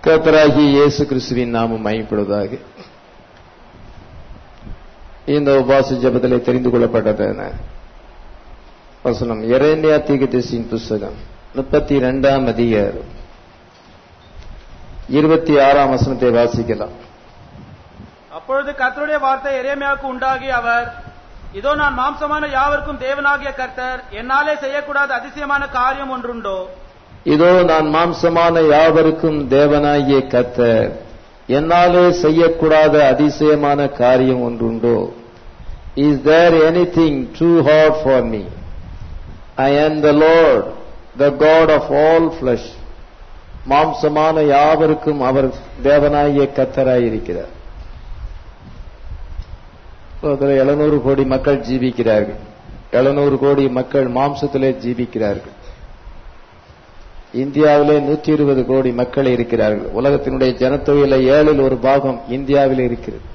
கர்த்தராகிய இயேசு கிறிஸ்துவின் நாமம் மையப்படுவதாக இந்த உபாச ஜபத்திலே தெரிந்து கொள்ளப்பட்டதான வசனம் எரேமியா தீர்க்கதரிசியின் புஸ்தகம் முப்பத்தி இரண்டாம் அதிகாரம் இருபத்தி ஆறாம் வசனத்தை வாசிக்கலாம் அப்பொழுது கர்த்தருடைய வார்த்தை எரேமியாவுக்கு உண்டாகி அவர் இதோ நான் மாம்சமான யாவருக்கும் தேவனாகிய கர்த்தர் என்னாலே செய்யக்கூடாத அதிசயமான காரியம் ஒன்றுண்டோ இதோ நான் மாம்சமான யாவருக்கும் தேவனாகிய கர்த்தர் என்னாலே செய்யக்கூடாத அதிசயமான காரியம் ஒன்றுண்டோ is there anything too hard for me I am the lord the god of all flesh மாம்சமான யாவருக்கும் அவர் தேவனாகிய கத்தராயிருக்கிறார் அதில் எழுநூறு கோடி மக்கள் ஜீவிக்கிறார்கள் எழுநூறு கோடி மக்கள் மாம்சத்திலே ஜீவிக்கிறார்கள் இந்தியாவிலே நூற்றி இருபது கோடி மக்கள் இருக்கிறார்கள் உலகத்தினுடைய ஜனத்தொகையில ஏழில் ஒரு பாகம் இந்தியாவில் இருக்கிறது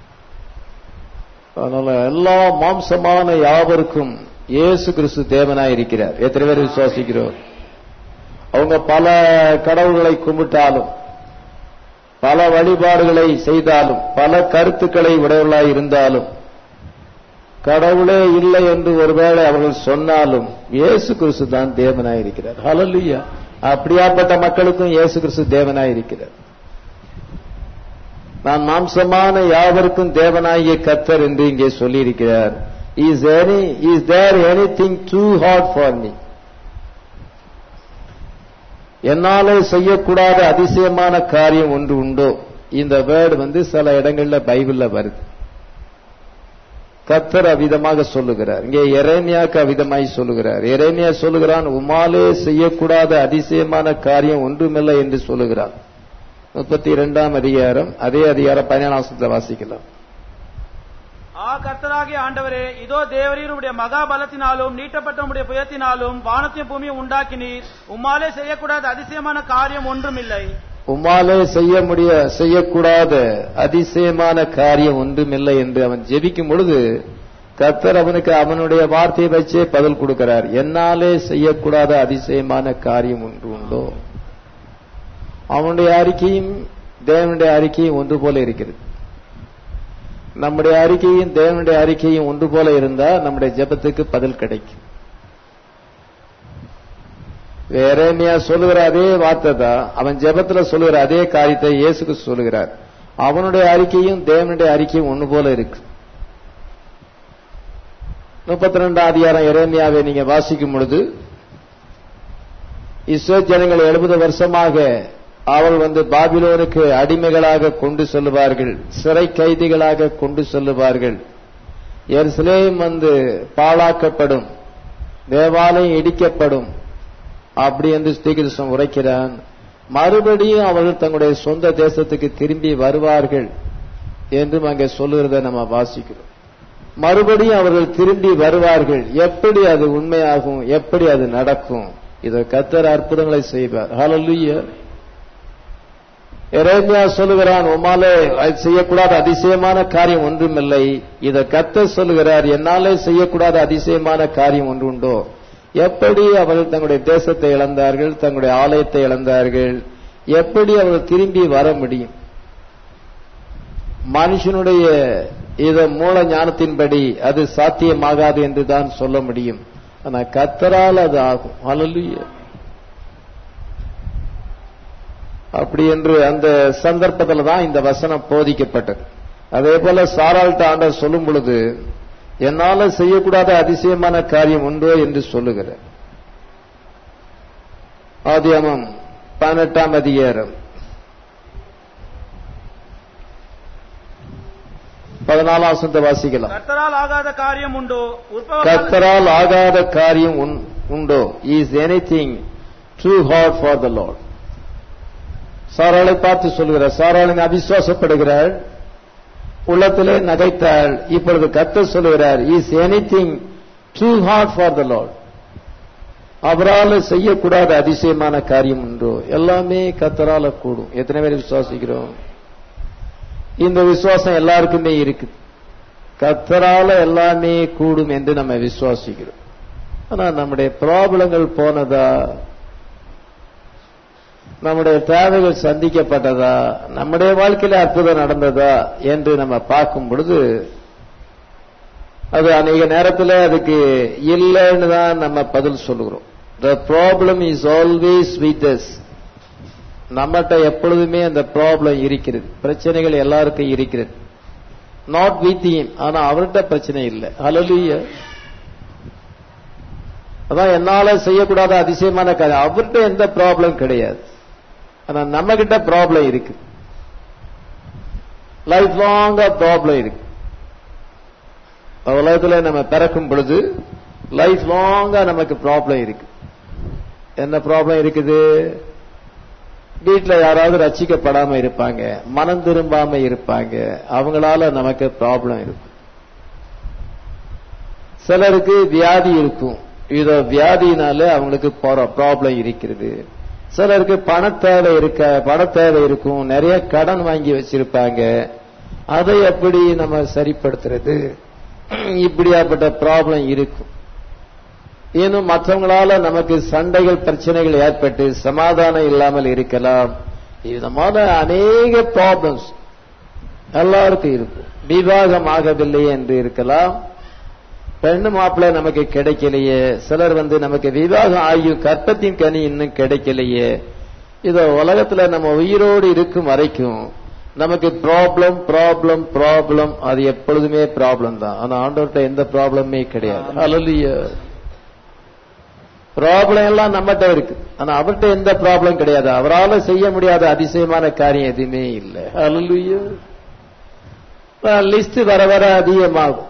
அதனால எல்லா மாம்சமான யாவருக்கும் இயேசு கிறிஸ்து தேவனாய் இருக்கிறார் எத்தனை பேர் விசுவாசிக்கிறோம் அவங்க பல கடவுள்களை கும்பிட்டாலும் பல வழிபாடுகளை செய்தாலும் பல கருத்துக்களை உடையவர்களாய் இருந்தாலும் கடவுளே இல்லை என்று ஒருவேளை அவர்கள் சொன்னாலும் இயேசு கிறிஸ்து தான் தேவனாய் இருக்கிறார் ஹalleluya அப்படியாப்பட்ட மக்களுக்கும் இயேசு கிறிஸ்து தேவனாய் இருக்கிறார் நான் மாம்சமான யாவருக்கும் தேவனாகிய கத்தர் என்று இங்கே சொல்லியிருக்கிறார் is any is there anything too hard for me என்னாலே செய்யக்கூடாத அதிசயமான காரியம் ஒன்று உண்டோ இந்த வேர்டு வந்து சில இடங்கள்ல பைபிள்ல வருது கத்தர் அவிதமாக சொல்லுகிறார் இங்கே எரேமியாக்கு அவிதமாய் சொல்லுகிறார் எரேமியா சொல்லுகிறான் உமாலே செய்யக்கூடாத அதிசயமான காரியம் ஒன்றுமில்லை என்று சொல்லுகிறார் முப்பத்தி இரண்டாம் அதிகாரம் அதே அதிகாரம் பதினேழாம் வாசிக்கலாம் ஆ கர்த்தராகிய ஆண்டவரே இதோ தேவரீருடைய மகா பலத்தினாலும் நீட்டப்பட்ட உடைய புயத்தினாலும் வானத்தையும் பூமியை உண்டாக்கினீர் உம்மாலே செய்யக்கூடாத அதிசயமான காரியம் ஒன்றுமில்லை உம்மாலே செய்ய முடிய செய்யக்கூடாத அதிசயமான காரியம் ஒன்றுமில்லை என்று அவன் ஜெபிக்கும் பொழுது கர்த்தர் அவனுக்கு அவனுடைய வார்த்தையை வச்சே பதில் கொடுக்கிறார் என்னாலே செய்யக்கூடாத அதிசயமான காரியம் ஒன்று உண்டோ அவனுடைய அறிக்கையும் தேவனுடைய அறிக்கையும் ஒன்று போல இருக்கிறது நம்முடைய அறிக்கையும் தேவனுடைய அறிக்கையும் ஒன்று போல இருந்தா நம்முடைய ஜெபத்துக்கு பதில் கிடைக்கும் வேறேமியா சொல்லுகிற அதே வார்த்தை தான் அவன் ஜெபத்துல சொல்லுகிற அதே காரியத்தை இயேசுக்கு சொல்லுகிறார் அவனுடைய அறிக்கையும் தேவனுடைய அறிக்கையும் ஒன்று போல இருக்கு முப்பத்தி ரெண்டாம் அதிகாரம் எரேமியாவை நீங்க வாசிக்கும் பொழுது இஸ்ரோ ஜனங்கள் எழுபது வருஷமாக அவள் வந்து பாபிலோனுக்கு அடிமைகளாக கொண்டு செல்லுவார்கள் சிறை கைதிகளாக கொண்டு செல்லுவார்கள் எருசலேம் வந்து பாழாக்கப்படும் தேவாலயம் இடிக்கப்படும் அப்படி என்று ஸ்ரீகிருஷ்ணன் உரைக்கிறான் மறுபடியும் அவர்கள் தங்களுடைய சொந்த தேசத்துக்கு திரும்பி வருவார்கள் என்றும் அங்கே சொல்லுகிறத நம்ம வாசிக்கிறோம் மறுபடியும் அவர்கள் திரும்பி வருவார்கள் எப்படி அது உண்மையாகும் எப்படி அது நடக்கும் இதை கத்தர் அற்புதங்களை செய்வார் ஹalleluya எரேமியா சொல்லுகிறான் உமாலே செய்யக்கூடாத அதிசயமான காரியம் ஒன்றுமில்லை இதை கத்த சொல்லுகிறார் என்னாலே செய்யக்கூடாத அதிசயமான காரியம் ஒன்று உண்டோ எப்படி அவர்கள் தங்களுடைய தேசத்தை இழந்தார்கள் தங்களுடைய ஆலயத்தை இழந்தார்கள் எப்படி அவர்கள் திரும்பி வர முடியும் மனுஷனுடைய இத மூல ஞானத்தின்படி அது சாத்தியமாகாது என்று தான் சொல்ல முடியும் ஆனா கத்தரால் அது ஆகும் அலலுய அப்படி என்று அந்த சந்தர்ப்பத்தில் தான் இந்த வசனம் போதிக்கப்பட்டது அதே போல சாராள்கிட்ட ஆண்டர் சொல்லும் பொழுது என்னால செய்யக்கூடாத அதிசயமான காரியம் உண்டோ என்று சொல்லுகிறார் ஆதியாமம் பதினெட்டாம் அதிகாரம் பதினாலாம் வசனத்தை வாசிக்கலாம் கர்த்தரால் ஆகாத காரியம் உண்டோ உற்பவ கர்த்தரால் ஆகாத காரியம் உண்- உண்டோ is anything too hard for the lord சாராளை பார்த்து சொல்கிறார் சாராளின் அவிசுவாசப்படுகிறாள் உள்ளத்திலே நகைத்தாள் இப்பொழுது கத்த சொல்லுகிறார் is anything too hard for the lord அவரால் செய்யக்கூடாத அதிசயமான காரியம் உண்டோ எல்லாமே கத்தரால கூடும் எத்தனை பேர் விசுவாசிக்கிறோம் இந்த விசுவாசம் எல்லாருக்குமே இருக்கு கத்தரால எல்லாமே கூடும் என்று நம்ம விசுவாசிக்கிறோம் ஆனா நம்முடைய ப்ராப்ளங்கள் போனதா நம்முடைய தேவைகள் சந்திக்கப்பட்டதா நம்முடைய வாழ்க்கையில அற்புதம் நடந்ததா என்று நம்ம பார்க்கும் பொழுது அது அநேக நேரத்தில் அதுக்கு இல்லைன்னு தான் நம்ம பதில் சொல்லுகிறோம் the problem is always with us நம்மகிட்ட எப்பொழுதுமே அந்த ப்ராப்ளம் இருக்கிறது பிரச்சனைகள் எல்லாருக்கும் இருக்கிறது நாட் வித் him ஆனா அவர்கிட்ட பிரச்சனை இல்லை ஹalleluya அதான் என்னால செய்யக்கூடாத அதிசயமான காரியம் அவர்கிட்ட எந்த ப்ராப்ளம் கிடையாது ஆனா நம்ம கிட்ட ப்ராப்ளம் இருக்கு லைஃப் லாங்கா ப்ராப்ளம் இருக்கு உலகத்துல நம்ம பிறக்கும் பொழுது லைஃப் லாங்கா நமக்கு ப்ராப்ளம் இருக்கு என்ன ப்ராப்ளம் இருக்குது வீட்டுல யாராவது ரட்சிக்கப்படாம இருப்பாங்க மனம் திரும்பாம இருப்பாங்க அவங்களால நமக்கு ப்ராப்ளம் இருக்கும் சிலருக்கு வியாதி இருக்கும் இதோ வியாதினால அவங்களுக்கு ப்ராப்ளம் இருக்கிறது சிலருக்கு பண தேவை இருக்க பண தேவை இருக்கும் நிறைய கடன் வாங்கி வச்சிருப்பாங்க அதை எப்படி நம்ம சரிப்படுத்துறது இப்படியாப்பட்ட ப்ராப்ளம் இருக்கும் இன்னும் மற்றவங்களால நமக்கு சண்டைகள் பிரச்சனைகள் ஏற்பட்டு சமாதானம் இல்லாமல் இருக்கலாம் விதமான அநேக ப்ராப்ளம்ஸ் எல்லாருக்கும் இருக்கும் விவாகம் ஆகவில்லை என்று இருக்கலாம் பெண்ணு மாப்பிள்ளை நமக்கு கிடைக்கலையே சிலர் வந்து நமக்கு விவாகம் ஆகியும் கற்பத்தின் கனி இன்னும் கிடைக்கலையே இதோ உலகத்துல நம்ம உயிரோடு இருக்கும் வரைக்கும் நமக்கு ப்ராப்ளம் ப்ராப்ளம் ப்ராப்ளம் அது எப்பொழுதுமே ப்ராப்ளம் தான் ஆனா ஆண்டவர்கிட்ட எந்த ப்ராப்ளமே கிடையாது அலலிய ப்ராப்ளம் எல்லாம் நம்மகிட்ட இருக்கு ஆனா அவர்கிட்ட எந்த ப்ராப்ளம் கிடையாது அவரால் செய்ய முடியாத அதிசயமான காரியம் எதுவுமே இல்லை அலலுய லிஸ்ட் வர வர அதிகமாகும்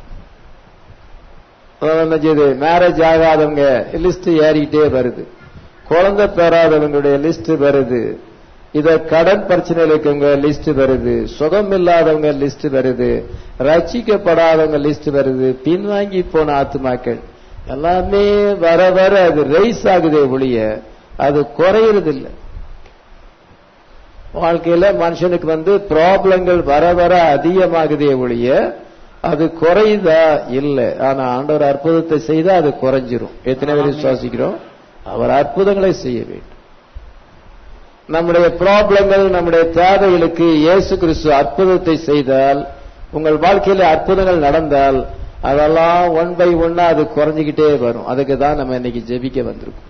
மேரேஜ் ஆகாதவங்க லிஸ்ட் ஏறிக்கிட்டே வருது குழந்தை பெறாதவங்களுடைய லிஸ்ட் வருது இத கடன் பிரச்சனையில் இருக்கவங்க லிஸ்ட் வருது சுகம் இல்லாதவங்க லிஸ்ட் வருது ரட்சிக்கப்படாதவங்க லிஸ்ட் வருது பின்வாங்கி போன ஆத்துமாக்கள் எல்லாமே வர வர அது ரைஸ் ஆகுதே ஒழிய அது குறையறது இல்லை வாழ்க்கையில மனுஷனுக்கு வந்து ப்ராப்ளங்கள் வர வர அதிகமாகுதே ஒழிய அது குறையுதா இல்லை ஆனா ஆண்டவர் அற்புதத்தை செய்தா அது குறைஞ்சிரும் எத்தனை பேர் விசுவாசிக்கிறோம் அவர் அற்புதங்களை செய்ய வேண்டும் நம்முடைய ப்ராப்ளங்கள் நம்முடைய தேவைகளுக்கு இயேசு கிறிஸ்து அற்புதத்தை செய்தால் உங்கள் வாழ்க்கையில அற்புதங்கள் நடந்தால் அதெல்லாம் ஒன் பை ஒன்னா அது குறைஞ்சிக்கிட்டே வரும் அதுக்கு தான் நம்ம இன்னைக்கு ஜெபிக்க வந்திருக்கோம்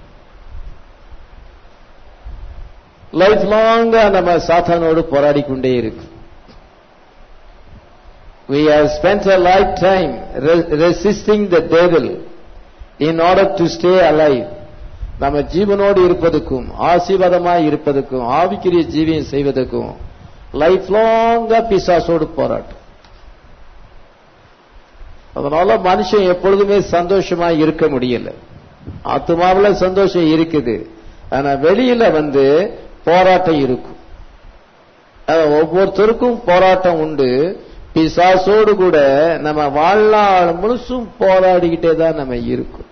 லைஃப் லாங்கா நம்ம சாத்தானோடு போராடி கொண்டே இருக்கு We have spent a lifetime re- resisting the devil in order to stay alive. நம்ம ஜீவனோடு இருப்பதற்கும் ஆசீர்வாதமாய் இருப்பதற்கும் ஆவிக்குரிய ஜீவியம் செய்வதற்கும் லைஃப் லாங்கா பிசாசோடு போராட்டம் அதனால மனுஷன் எப்பொழுதுமே சந்தோஷமா இருக்க முடியல ஆத்மாவில சந்தோஷம் இருக்குது ஆனா வெளியில வந்து போராட்டம் இருக்கும் அஹ் ஒவ்வொருத்தருக்கும் போராட்டம் உண்டு பிசாசோடு கூட நம்ம வாழ்நாள் முழுசும் போராடிக்கிட்டே தான் நம்ம இருக்கும்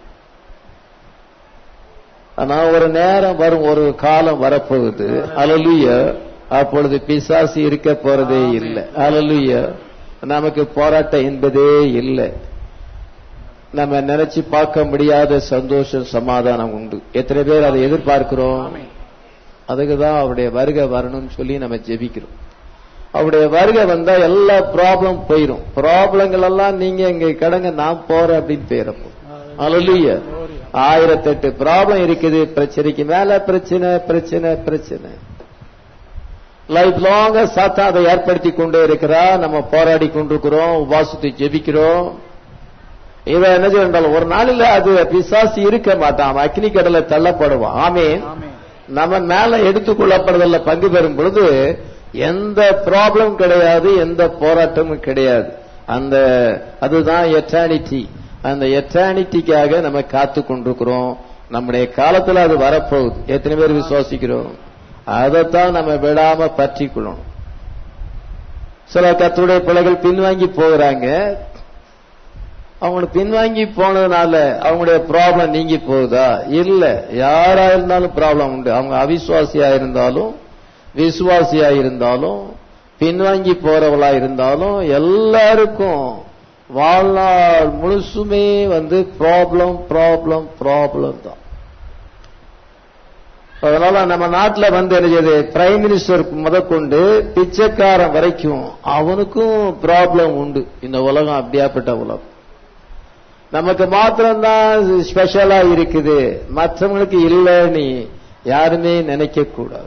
ஆனா ஒரு நேரம் வரும் ஒரு காலம் வரப்போகுது அலலுய அப்பொழுது பிசாசு இருக்க போறதே இல்லை அலலுய நமக்கு போராட்டம் என்பதே இல்லை நம்ம நினைச்சு பார்க்க முடியாத சந்தோஷம் சமாதானம் உண்டு எத்தனை பேர் அதை எதிர்பார்க்கிறோம் அதுக்கு தான் அவருடைய வருகை வரணும்னு சொல்லி நம்ம ஜெபிக்கிறோம் அவருடைய வருகை வந்தா எல்லா ப்ராப்ளம் போயிரும் ப்ராப்ளங்கள் எல்லாம் நீங்க இங்க கடங்க நான் போறேன் அப்படின்னு பேரப்போ அலலுய ஆயிரத்தெட்டு ப்ராப்ளம் இருக்குது பிரச்சனைக்கு மேல பிரச்சனை பிரச்சனை பிரச்சனை லைஃப் லாங்க சாத்தா அதை ஏற்படுத்தி கொண்டே இருக்கிறா நம்ம போராடி கொண்டிருக்கிறோம் உபாசத்தை ஜெபிக்கிறோம் இவன் என்ன செய்யணும் ஒரு நாளில் அது பிசாசு இருக்க மாட்டான் அவன் அக்னி கடலை தள்ளப்படுவான் ஆமே நம்ம மேல எடுத்துக்கொள்ளப்படுதல்ல பங்கு பெறும் பொழுது எந்த ப்ராப்ளம் கிடையாது எந்த போராட்டமும் கிடையாது அந்த அதுதான் எட்டானிட்டி அந்த எட்டானிட்டிக்காக நம்ம காத்து கொண்டிருக்கிறோம் நம்முடைய காலத்துல அது வரப்போகுது எத்தனை பேர் விசுவாசிக்கிறோம் அதைத்தான் நம்ம விடாம பற்றி கொள்ளணும் சில கத்துடைய பிள்ளைகள் பின்வாங்கி போகிறாங்க அவங்களுக்கு பின்வாங்கி போனதுனால அவங்களுடைய ப்ராப்ளம் நீங்கி போகுதா இல்ல யாரா இருந்தாலும் ப்ராப்ளம் உண்டு அவங்க அவிசுவாசியா இருந்தாலும் விசுவாசியா இருந்தாலும் பின்வாங்கி போறவளா இருந்தாலும் எல்லாருக்கும் வாழ்நாள் முழுசுமே வந்து ப்ராப்ளம் ப்ராப்ளம் ப்ராப்ளம் தான் அதனால நம்ம நாட்டுல வந்து என்ன செய்யுது பிரைம் மினிஸ்டர் முதற்கொண்டு பிச்சைக்காரன் வரைக்கும் அவனுக்கும் ப்ராப்ளம் உண்டு இந்த உலகம் அப்படியாப்பட்ட உலகம் நமக்கு மாத்திரம்தான் ஸ்பெஷலா இருக்குது மற்றவங்களுக்கு இல்லைன்னு யாருமே நினைக்க கூடாது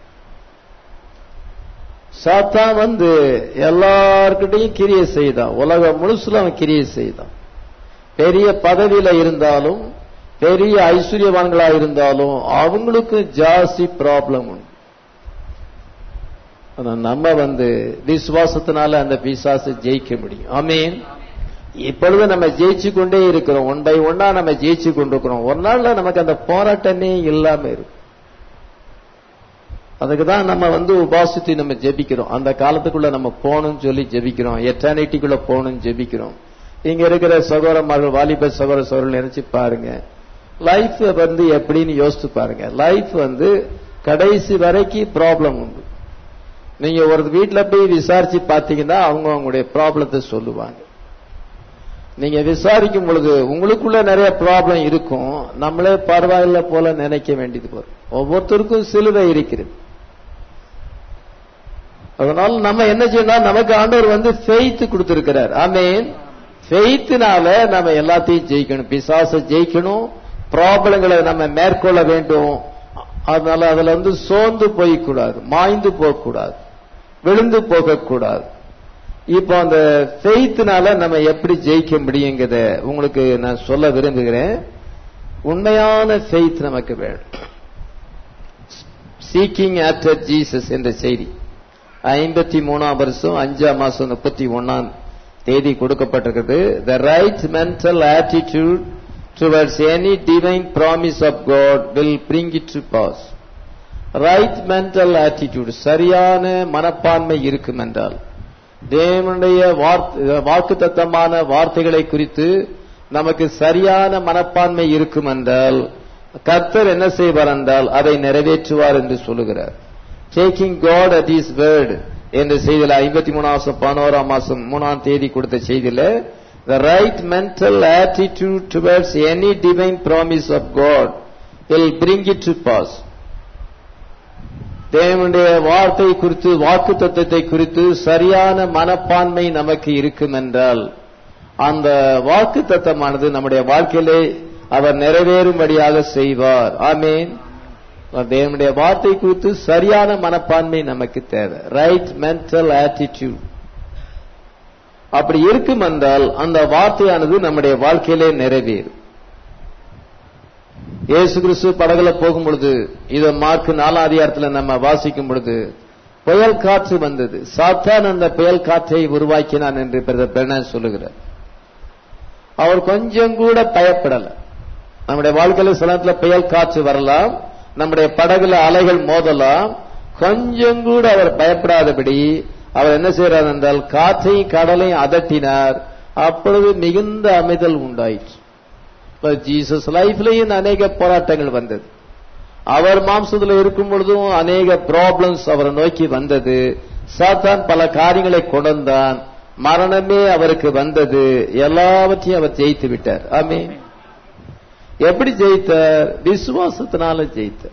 சாத்தான் வந்து எல்லார்கிட்டையும் கிரியை செய்தான் உலகம் முழுசுல அவன் கிரியை செய்தான் பெரிய பதவியில இருந்தாலும் பெரிய ஐஸ்வர்யவான்களா இருந்தாலும் அவங்களுக்கு ஜாஸ்தி ப்ராப்ளம் உண்டு ஆனா நம்ம வந்து விசுவாசத்தினால அந்த பிசாசை ஜெயிக்க முடியும் ஆமீன் இப்பொழுது நம்ம ஜெயிச்சு கொண்டே இருக்கிறோம் ஒன் பை ஒன்னா நம்ம ஜெயிச்சு கொண்டிருக்கிறோம் ஒரு நாள்ல நமக்கு அந்த போராட்டமே இல்லாம இருக்கும் அதுக்கு தான் நம்ம வந்து உபாசித்து நம்ம ஜெபிக்கிறோம் அந்த காலத்துக்குள்ள நம்ம போகணும்னு சொல்லி ஜெபிக்கிறோம் எட்டர்னிட்டிக்குள்ள போகணும்னு ஜெபிக்கிறோம் இங்க இருக்கிற சகோதரமார்கள் வாலிப சகோதர சகோதரர்கள் நினைச்சு பாருங்க லைஃப் வந்து எப்படின்னு யோசிச்சு பாருங்க லைஃப் வந்து கடைசி வரைக்கும் ப்ராப்ளம் உண்டு நீங்க ஒரு வீட்டுல போய் விசாரிச்சு பாத்தீங்கன்னா அவங்க அவங்களுடைய ப்ராப்ளத்தை சொல்லுவாங்க நீங்க விசாரிக்கும் பொழுது உங்களுக்குள்ள நிறைய ப்ராப்ளம் இருக்கும் நம்மளே பரவாயில்ல போல நினைக்க வேண்டியது வரும் ஒவ்வொருத்தருக்கும் சிலுவை இருக்கிறது அதனால நம்ம என்ன செய்யணும் நமக்கு ஆண்டவர் வந்து ஃபெய்த் கொடுத்திருக்கிறார் ஆமீன் ஃபெய்த்னால நம்ம எல்லாத்தையும் ஜெயிக்கணும் பிசாச ஜெயிக்கணும் ப்ராப்ளங்களை நம்ம மேற்கொள்ள வேண்டும் அதனால அதுல வந்து சோர்ந்து போய்க்கூடாது மாய்ந்து போகக்கூடாது விழுந்து போகக்கூடாது இப்போ அந்த ஃபெய்த்னால நம்ம எப்படி ஜெயிக்க முடியுங்கிறத உங்களுக்கு நான் சொல்ல விரும்புகிறேன் உண்மையான ஃபெய்த் நமக்கு வேணும் சீக்கிங் ஆஃப்டர் ஜீசஸ் என்ற செய்தி ஐம்பத்தி மூணாம் வருஷம் அஞ்சாம் மாசம் முப்பத்தி ஒன்னாம் தேதி கொடுக்கப்பட்டிருக்கிறது the right mental attitude towards any divine promise of God will bring it to pass right mental attitude சரியான மனப்பான்மை இருக்கும் என்றால் தேவனுடைய வாக்கு தத்தமான வார்த்தைகளை குறித்து நமக்கு சரியான மனப்பான்மை இருக்கும் என்றால் கர்த்தர் என்ன செய்வார் என்றால் அதை நிறைவேற்றுவார் என்று சொல்லுகிறார் taking God at his word என்ற செய்தியில ஐம்பத்தி மூணாம் பதினோராம் மாசம் மூணாம் தேதி கொடுத்த செய்தியில the right mental attitude towards any divine promise of God will bring it to pass தேவனுடைய வார்த்தை குறித்து வாக்கு தத்துவத்தை குறித்து சரியான மனப்பான்மை நமக்கு இருக்கும் என்றால் அந்த வாக்கு தத்தமானது நம்முடைய வாழ்க்கையிலே அவர் நிறைவேறும்படியாக செய்வார் ஆமீன் தேவனுடைய வார்த்தை குறித்து சரியான மனப்பான்மை நமக்கு தேவை ரைட் மென்டல் ஆட்டிடியூட் அப்படி இருக்கும் என்றால் அந்த வார்த்தையானது நம்முடைய வாழ்க்கையிலே நிறைவேறும் இயேசு கிறிஸ்து படகுல போகும் பொழுது இத மார்க் நாலாம் அதிகாரத்துல நம்ம வாசிக்கும் பொழுது புயல் காற்று வந்தது சாத்தான் அந்த புயல் காற்றை உருவாக்கினான் என்று பிரதர் சொல்லுகிறார் அவர் கொஞ்சம் கூட பயப்படல நம்முடைய வாழ்க்கையில சில நேரத்துல புயல் காற்று வரலாம் நம்முடைய படகுல அலைகள் மோதலாம் கொஞ்சம் கூட அவர் பயப்படாதபடி அவர் என்ன செய்யறார் என்றால் காற்றையும் கடலையும் அதட்டினார் அப்பொழுது மிகுந்த அமைதல் உண்டாயிற்று ஜீசஸ் லைஃப்லயும் அநேக போராட்டங்கள் வந்தது அவர் மாம்சத்தில் இருக்கும் பொழுதும் அநேக ப்ராப்ளம்ஸ் அவரை நோக்கி வந்தது சாத்தான் பல காரியங்களை கொண்டான் மரணமே அவருக்கு வந்தது எல்லாவற்றையும் அவர் ஜெயித்து விட்டார் ஆமே எப்படி ஜெயித்தார் விசுவாசத்தினால ஜெயித்தார்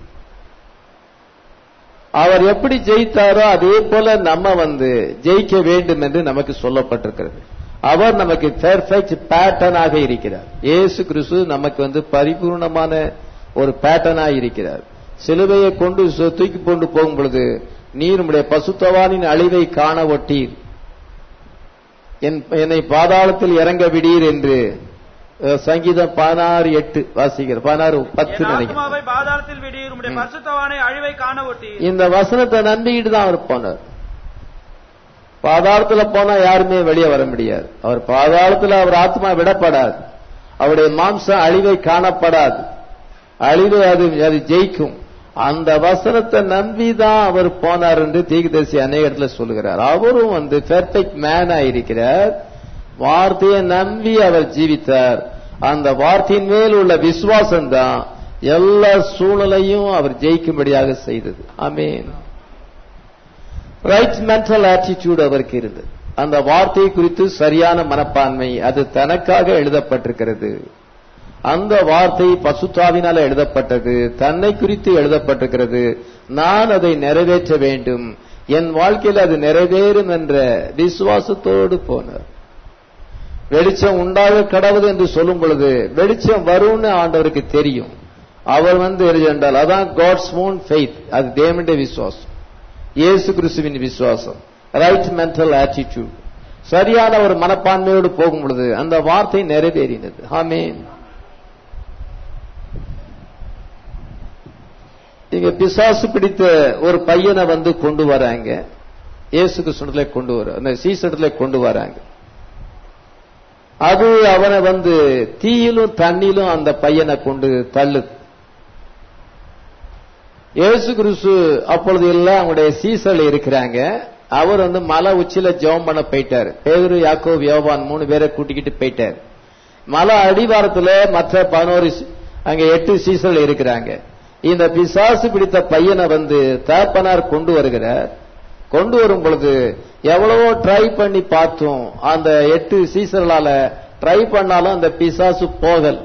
அவர் எப்படி ஜெயித்தாரோ அதே போல நம்ம வந்து ஜெயிக்க வேண்டும் என்று நமக்கு சொல்லப்பட்டிருக்கிறது அவர் நமக்கு பெர்ஃபெக்ட் பேட்டர்னாக இருக்கிறார் இயேசு கிறிஸ்து நமக்கு வந்து பரிபூர்ணமான ஒரு பேட்டர்னா இருக்கிறார் சிலுவையை கொண்டு தூக்கி கொண்டு போகும் பொழுது நீர் உடைய பசுத்தவானின் அழிவை காண ஒட்டீர் என்னை பாதாளத்தில் இறங்க விடீர் என்று சங்கீதம் பதினாறு எட்டு வாசிக்கிற பதினாறு பத்து நினைக்கிறேன் பாதாளத்தில் விடீர் உடைய பரிசுத்தவானை அழிவை காண ஒட்டீர் இந்த வசனத்தை நம்பிக்கிட்டு தான் அவர் போனார் பாதாளத்துல போனா யாருமே வெளியே வர முடியாது அவர் பாதாளத்துல அவர் ஆத்மா விடப்படாது அவருடைய மாம்சம் அழிவை காணப்படாது அழிவை அது அது ஜெயிக்கும் அந்த வசனத்தை நம்பிதான் அவர் போனார் என்று தீர்க்கதரிசி அநேக இடத்துல சொல்லுகிறார் அவரும் வந்து பெர்ஃபெக்ட் மேனா இருக்கிறார் வார்த்தையை நம்பி அவர் ஜீவித்தார் அந்த வார்த்தையின் மேல் உள்ள விசுவாசம் தான் எல்லா சூழலையும் அவர் ஜெயிக்கும்படியாக செய்தது ஆமீன் ரைட் மென்டல் ஆட்டிடியூட் அவருக்கு இருந்தது அந்த வார்த்தை குறித்து சரியான மனப்பான்மை அது தனக்காக எழுதப்பட்டிருக்கிறது அந்த வார்த்தை பசுத்தாவினால எழுதப்பட்டது தன்னை குறித்து எழுதப்பட்டிருக்கிறது நான் அதை நிறைவேற்ற வேண்டும் என் வாழ்க்கையில் அது நிறைவேறும் என்ற விசுவாசத்தோடு போனார் வெளிச்சம் உண்டாக கடவுது என்று சொல்லும் பொழுது வெளிச்சம் வரும்னு ஆண்டவருக்கு தெரியும் அவர் வந்து என்றால் அதான் காட்ஸ் ஓன் ஃபெய்த் அது தேவனுடைய விசுவாசம் இயேசு கிறிஸ்துவின் விசுவாசம் ரைட் மென்டல் ஆட்டிடியூட் சரியான ஒரு மனப்பான்மையோடு போகும் பொழுது அந்த வார்த்தை நிறைவேறினது ஆமென் இங்க பிசாசு பிடித்த ஒரு பையனை வந்து கொண்டு வராங்க இயேசு கிருஷ்ணத்துல கொண்டு வர அந்த சீசனத்துல கொண்டு வராங்க அது அவனை வந்து தீயிலும் தண்ணியிலும் அந்த பையனை கொண்டு தள்ளுது இயேசு கிறிஸ்து அப்பொழுது எல்லாம் அவங்களுடைய சீசல் இருக்கிறாங்க அவர் வந்து மலை உச்சியில ஜெபம் பண்ண போயிட்டாரு பேரு யாக்கோ யோவான் மூணு பேரை கூட்டிக்கிட்டு போயிட்டாரு மலை அடிவாரத்துல மற்ற பதினோரு சி- அங்க எட்டு சீசல் இருக்கிறாங்க இந்த பிசாசு பிடித்த பையனை வந்து தகப்பனார் கொண்டு வருகிறார் கொண்டு வரும் பொழுது எவ்வளவோ ட்ரை பண்ணி பார்த்தோம் அந்த எட்டு சீசர்களால ட்ரை பண்ணாலும் அந்த பிசாசு போகல்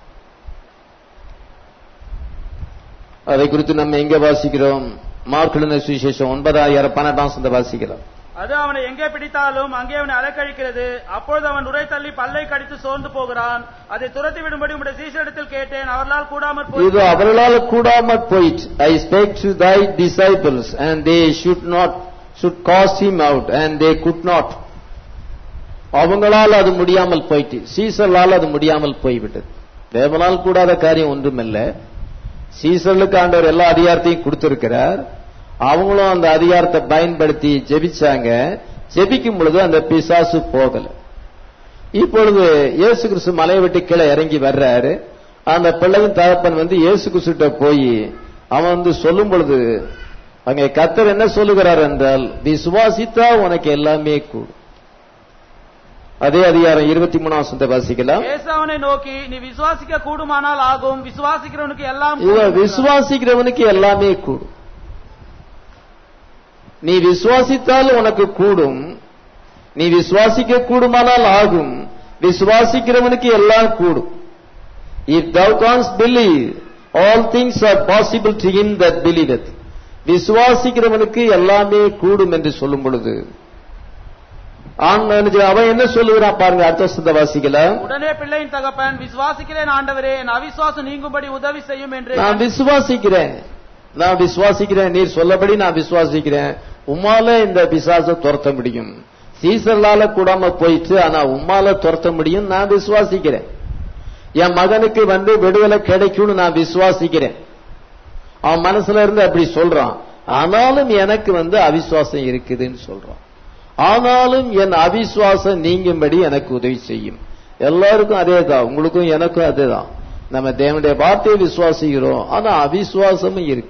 அதை குறித்து நம்ம எங்க வாசிக்கிறோம் மார்க்குலின சுவிசேஷம் ஒன்பதாயிரம் பன்னெண்டாம் சந்த வாசிக்கிறோம் அது அவனை எங்கே பிடித்தாலும் அங்கே அவனை அலக்கழிக்கிறது அப்பொழுது அவன் உரை தள்ளி பல்லை கடித்து சோர்ந்து போகிறான் அதை துரத்தி விடும்படி உடைய சீசரிடத்தில் கேட்டேன் அவர்களால் கூடாமற் போய் இது அவர்களால் கூடாமற் போயிற்று I spake to thy disciples and they should not should cast him out and they could not அவங்களால் அது முடியாமல் போயிட்டு சீசர்களால் அது முடியாமல் போய்விட்டது தேவனால் கூடாத காரியம் ஒன்றுமில்ல சீசர்களுக்கு ஆண்டவர் எல்லா அதிகாரத்தையும் கொடுத்திருக்கிறார் அவங்களும் அந்த அதிகாரத்தை பயன்படுத்தி ஜெபிச்சாங்க ஜெபிக்கும் பொழுது அந்த பிசாசு போகல இப்பொழுது இயேசு கிறிஸ்து மலையை விட்டு கீழே இறங்கி வர்றாரு அந்த பிள்ளையின் தகப்பன் வந்து இயேசு கிறிஸ்துட்ட போய் அவன் வந்து சொல்லும் பொழுது அங்கே கத்தர் என்ன சொல்லுகிறார் என்றால் விசுவாசித்தா உனக்கு எல்லாமே கூடும் அதே அதிகாரம் இருபத்தி மூணாம் வசனத்தை வாசிக்கலாம் இயேசு அவனை நோக்கி நீ விசுவாசிக்க கூடுமானால் ஆகும் விசுவாசிக்கிறவனுக்கு எல்லாம் இவன் கூடும் என்றார். விசுவாசிக்கிறவனுக்கு எல்லாமே கூடும் நீ விசுவாசித்தால் உனக்கு கூடும் நீ விசுவாசிக்க கூடுமானால் ஆகும் விசுவாசிக்கிறவனுக்கு எல்லாம் கூடும் if thou canst believe all things are possible to him that believeth விசுவாசிக்கிறவனுக்கு எல்லாமே கூடும் என்று சொல்லும் பொழுது ஆண் அவன் என்ன சொல்லுகிறான் பாருங்க அடுத்த வசனத்தை வாசிக்கலாம் உடனே பிள்ளையின் தகப்பன் விசுவாசிக்கிறேன் ஆண்டவரே என் அவிசுவாசம் நீங்கும்படி உதவி செய்யும் என்று நான் விசுவாசிக்கிறேன் நான் விசுவாசிக்கிறேன் நீர் சொல்லபடி நான் விசுவாசிக்கிறேன் உம்மால இந்த பிசாசை துரத்த முடியும் சீசர்களால கூடாம போயிட்டு ஆனா உம்மால துரத்த முடியும் நான் விசுவாசிக்கிறேன் என் மகனுக்கு வந்து விடுதலை கிடைக்கும்னு நான் விசுவாசிக்கிறேன் அவன் மனசுல இருந்து அப்படி சொல்றான் ஆனாலும் எனக்கு வந்து அவிசுவாசம் இருக்குதுன்னு சொல்றான் ஆனாலும் என் அவிசுவாசம் நீங்கும்படி எனக்கு உதவி செய்யும் எல்லாருக்கும் அதே தான் உங்களுக்கும் எனக்கும் அதே தான் நம்ம தேவனுடைய வார்த்தையை விசுவாசிக்கிறோம் ஆனா அவிசுவாசமும் இருக்கு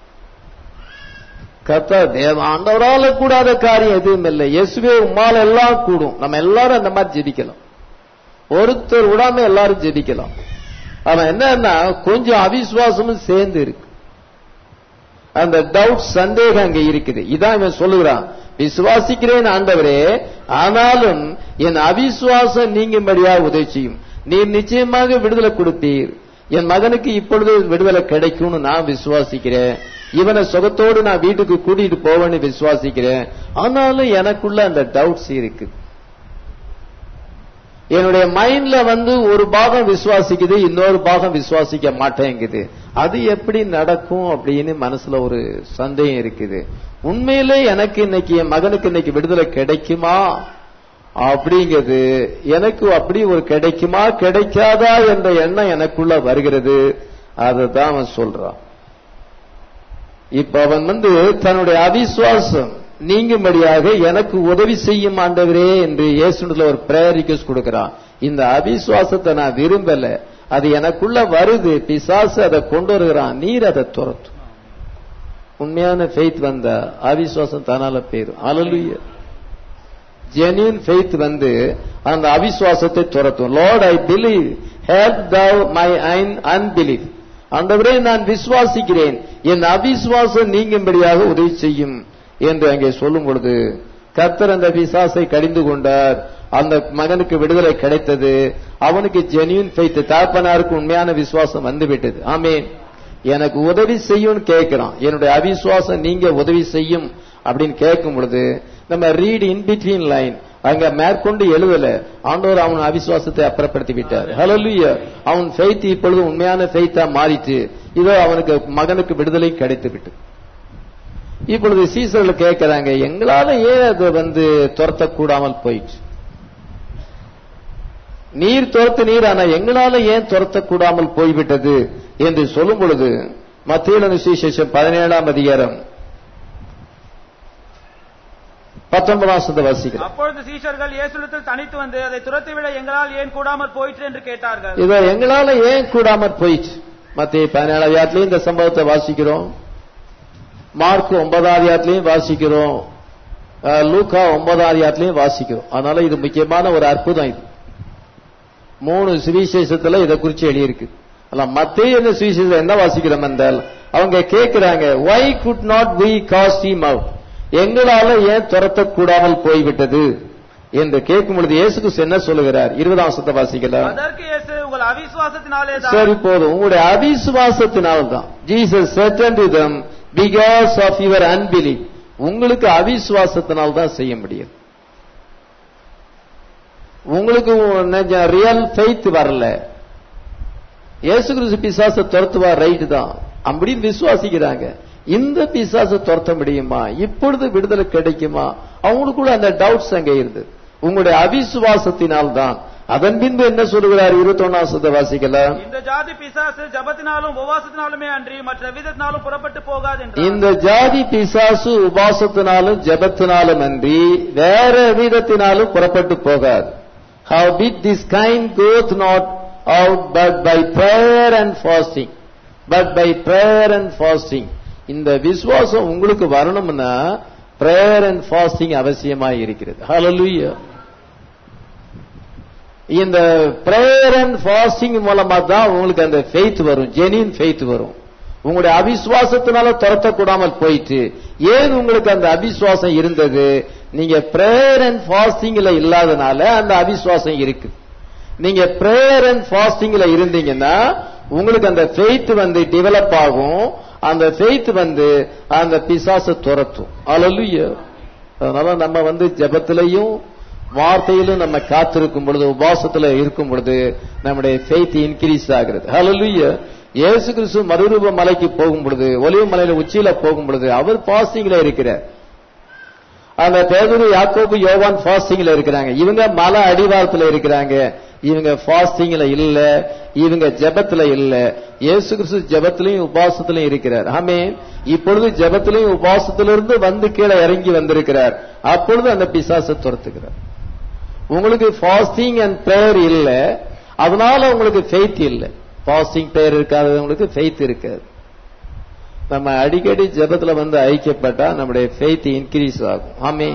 கத்த தேவ ஆண்டவரால கூடாத காரியம் எதுவும் இல்லை இயேசுவே உம்மால எல்லாம் கூடும் நம்ம எல்லாரும் அந்த மாதிரி ஜெபிக்கலாம் ஒருத்தர் விடாம எல்லாரும் ஜெபிக்கலாம் அவன் என்னன்னா கொஞ்சம் அவிசுவாசமும் சேர்ந்து இருக்கு அந்த டவுட் சந்தேகம் அங்க இருக்குது இதான் இவன் சொல்லுகிறான் விசுவாசிக்கிறேன் ஆண்டவரே ஆனாலும் என் அவிசுவாசம் நீங்கும்படியா உதவி செய்யும் நீர் நிச்சயமாக விடுதலை கொடுப்பீர் என் மகனுக்கு இப்பொழுது விடுதலை கிடைக்கும்னு நான் விசுவாசிக்கிறேன் இவனை சுகத்தோடு நான் வீட்டுக்கு கூட்டிட்டு போவேன்னு விசுவாசிக்கிறேன் ஆனாலும் எனக்குள்ள அந்த டவுட்ஸ் இருக்கு என்னுடைய மைண்ட்ல வந்து ஒரு பாகம் விசுவாசிக்குது இன்னொரு பாகம் விசுவாசிக்க மாட்டேங்குது அது எப்படி நடக்கும் அப்படின்னு மனசுல ஒரு சந்தேகம் இருக்குது உண்மையிலே எனக்கு இன்னைக்கு என் மகனுக்கு இன்னைக்கு விடுதலை கிடைக்குமா அப்படிங்கிறது எனக்கு அப்படி ஒரு கிடைக்குமா கிடைக்காதா என்ற எண்ணம் எனக்குள்ள வருகிறது அதை தான் அவன் சொல்றான் இப்ப அவன் வந்து தன்னுடைய அவிசுவாசம் நீங்கும்படியாக எனக்கு உதவி செய்யும் ஆண்டவரே என்று இயேசுல ஒரு பிரேயர் ரிக்வெஸ்ட் கொடுக்கிறான் இந்த அவிசுவாசத்தை நான் விரும்பல அது எனக்குள்ள வருது பிசாசு அதை கொண்டு வருகிறான் நீர் அதை துரத்தும் உண்மையான ஃபெய்த் வந்த அவிசுவாசம் தானால போயிரும் அலலுய ஜெனியூன் ஃபெய்த் வந்து அந்த அவிசுவாசத்தை துரத்தும் lord I believe help thou my unbelief ஆண்டவரே நான் விசுவாசிக்கிறேன் என் அவிசுவாசம் நீங்கும்படியாக உதவி செய்யும் என்று அங்கே சொல்லும் பொழுது கர்த்தர் அந்த பிசாசை கடிந்து கொண்டார் அந்த மகனுக்கு விடுதலை கிடைத்தது அவனுக்கு ஜெனியூன் ஃபெய்த் தகப்பனாருக்கு உண்மையான விசுவாசம் வந்து விட்டது ஆமேன் எனக்கு உதவி செய்யும்னு கேட்கிறான் என்னுடைய அவிசுவாசம் நீங்க உதவி செய்யும் அப்படின்னு கேட்கும் பொழுது நம்ம ரீட் இன் பிட்வீன் லைன் அங்க மேற்கொண்டு எழுதல ஆண்டவர் அவன் அவிசுவாசத்தை அப்புறப்படுத்தி விட்டார் ஹalleluya அவன் ஃபெய்த் இப்பொழுது உண்மையான ஃபெய்த்தா மாறிட்டு இதோ அவனுக்கு மகனுக்கு விடுதலை கிடைத்து விட்டு இப்பொழுது சீசர்கள் கேட்கிறாங்க எங்களால ஏன் அது வந்து துரத்தக்கூடாமல் போயிடுச்சு நீர் துரத்து நீர் ஆனா எங்களால ஏன் துரத்தக்கூடாமல் போய்விட்டது என்று சொல்லும் பொழுது மத்திய சுவிசேஷம் பதினேழாம் அதிகாரம் பத்தொன்பதாம் சந்த வாசிக்கிறோம் அப்பொழுது சீஷர்கள் இயேசுவிடத்தில் தனித்து வந்து அதை துரத்திவிட எங்களால் ஏன் கூடாமல் போயிற்று என்று கேட்டார்கள் இதோ எங்களால ஏன் கூடாமற் போயிடுச்சு மத்திய பதினேழாம் அதிகாரத்திலையும் இந்த சம்பவத்தை வாசிக்கிறோம் மார்க் ஒன்பதாம் அதிகாரத்திலையும் வாசிக்கிறோம் அஹ், லூக்கா ஒன்பதாம் அதிகாரத்திலையும் வாசிக்கிறோம் அதனால இது முக்கியமான ஒரு அற்புதம் இது மூணு சுவிசேஷத்துல இதை குறிச்சு எழுதியிருக்கு அல்ல மத்திய என்ன சுவிசேஷம் என்ன வாசிக்கிறோம் என்றால் அவங்க கேட்கிறாங்க why could not we cast him out எங்களால ஏன் துரத்தக்கூடாமல் போய்விட்டது என்று கேட்கும் பொழுது இயேசு கிறிஸ்து என்ன சொல்லுகிறார் இருபதாம் வசனத்தை வாசிக்கலாம் அதற்கு இயேசு உங்கள் அவிசுவாசத்தினாலே சரி போதும் உங்களுடைய அவிசுவாசத்தினால்தான் Jesus certain to them because of your unbelief உங்களுக்கு அவிசுவாசத்தினால் தான் செய்ய முடியும் உங்களுக்கு ரியல் ஃபெய்த் வரல இயேசு கிறிஸ்து பிசாசை துரத்துவார் ரைட்டு தான் அப்படின்னு விசுவாசிக்கிறாங்க இந்த பிசாசை துரத்த முடியுமா இப்பொழுது விடுதலை கிடைக்குமா அவங்களுக்குள்ள அந்த டவுட்ஸ் அங்க இருந்தது உங்களுடைய அவிசுவாசத்தினால் தான் அதன் பின்பு என்ன சொல்லுகிறார் இருபத்தொன்னாம் சத வாசிக்கலாம் இந்த ஜாதி பிசாசு ஜபத்தினாலும் உபவாசத்தினாலுமே அன்றி மற்ற விதத்தினாலும் புறப்பட்டு போகாது என்றார் இந்த ஜாதி பிசாசு உபாசத்தினாலும் ஜெபத்தினாலும் அன்றி வேற விதத்தினாலும் புறப்பட்டு போகாது how bit this kind goeth not out but by prayer and fasting but by prayer and fasting இந்த விசுவாசம் உங்களுக்கு வரணும்னா prayer and fasting அவசியமாய் இருக்கிறது hallelujah இந்த பிரேயர் அண்ட் ஃபாஸ்டிங் மூலமா தான் உங்களுக்கு அந்த ஃபெய்த் வரும் ஜெனின் ஃபெய்த் வரும் உங்களுடைய அவிசுவாசத்தினால துரத்தக்கூடாமல் போயிட்டு ஏன் உங்களுக்கு அந்த அவிசுவாசம் இருந்தது நீங்க பிரேயர் அண்ட் ஃபாஸ்டிங்ல இல்லாதனால அந்த அவிசுவாசம் இருக்கு நீங்க பிரேயர் அண்ட் ஃபாஸ்டிங்ல இருந்தீங்கன்னா உங்களுக்கு அந்த ஃபெய்த் வந்து டெவலப் ஆகும் அந்த ஃபெய்த் வந்து அந்த பிசாசை துரத்தும் அல்லலுயா அதனால நம்ம வந்து ஜெபத்திலையும் வார்த்தையிலும் நம்ம காத்திருக்கும் பொழுது உபாசத்துல இருக்கும் பொழுது நம்முடைய ஃபெய்த் இன்க்ரீஸ் ஆகிறது ஹalleluya இயேசு கிறிஸ்து மறுரூப மலைக்கு போகும் பொழுது ஒலிவு மலையில உச்சியில போகும் பொழுது அவர் பாஸ்டிங்ல இருக்கிறார் அந்த பேதுரு யாக்கோபு யோவான் ஃபாஸ்டிங்ல இருக்கிறாங்க இவங்க மலை அடிவாரத்துல இருக்கிறாங்க இவங்க ஃபாஸ்டிங்ல இல்ல இவங்க ஜெபத்துல இல்ல இயேசு கிறிஸ்து ஜெபத்திலையும் உபாசத்திலையும் இருக்கிறார் ஆமே இப்பொழுது ஜெபத்திலையும் உபாசத்திலிருந்து வந்து கீழே இறங்கி வந்திருக்கிறார் அப்பொழுது அந்த பிசாசை துரத்துக்கிறார் உங்களுக்கு ஃபாஸ்டிங் அண்ட் பிரேயர் இல்ல அதனால உங்களுக்கு ஃபெய்த் இல்ல ஃபாஸ்டிங் பிரேயர் இருக்காதவங்களுக்கு ஃபெய்த் இருக்காது நம்ம அடிக்கடி ஜெபத்துல வந்து ஐக்கியப்பட்டா நம்முடைய ஃபெய்த் இன்க்ரீஸ் ஆகும் ஆமே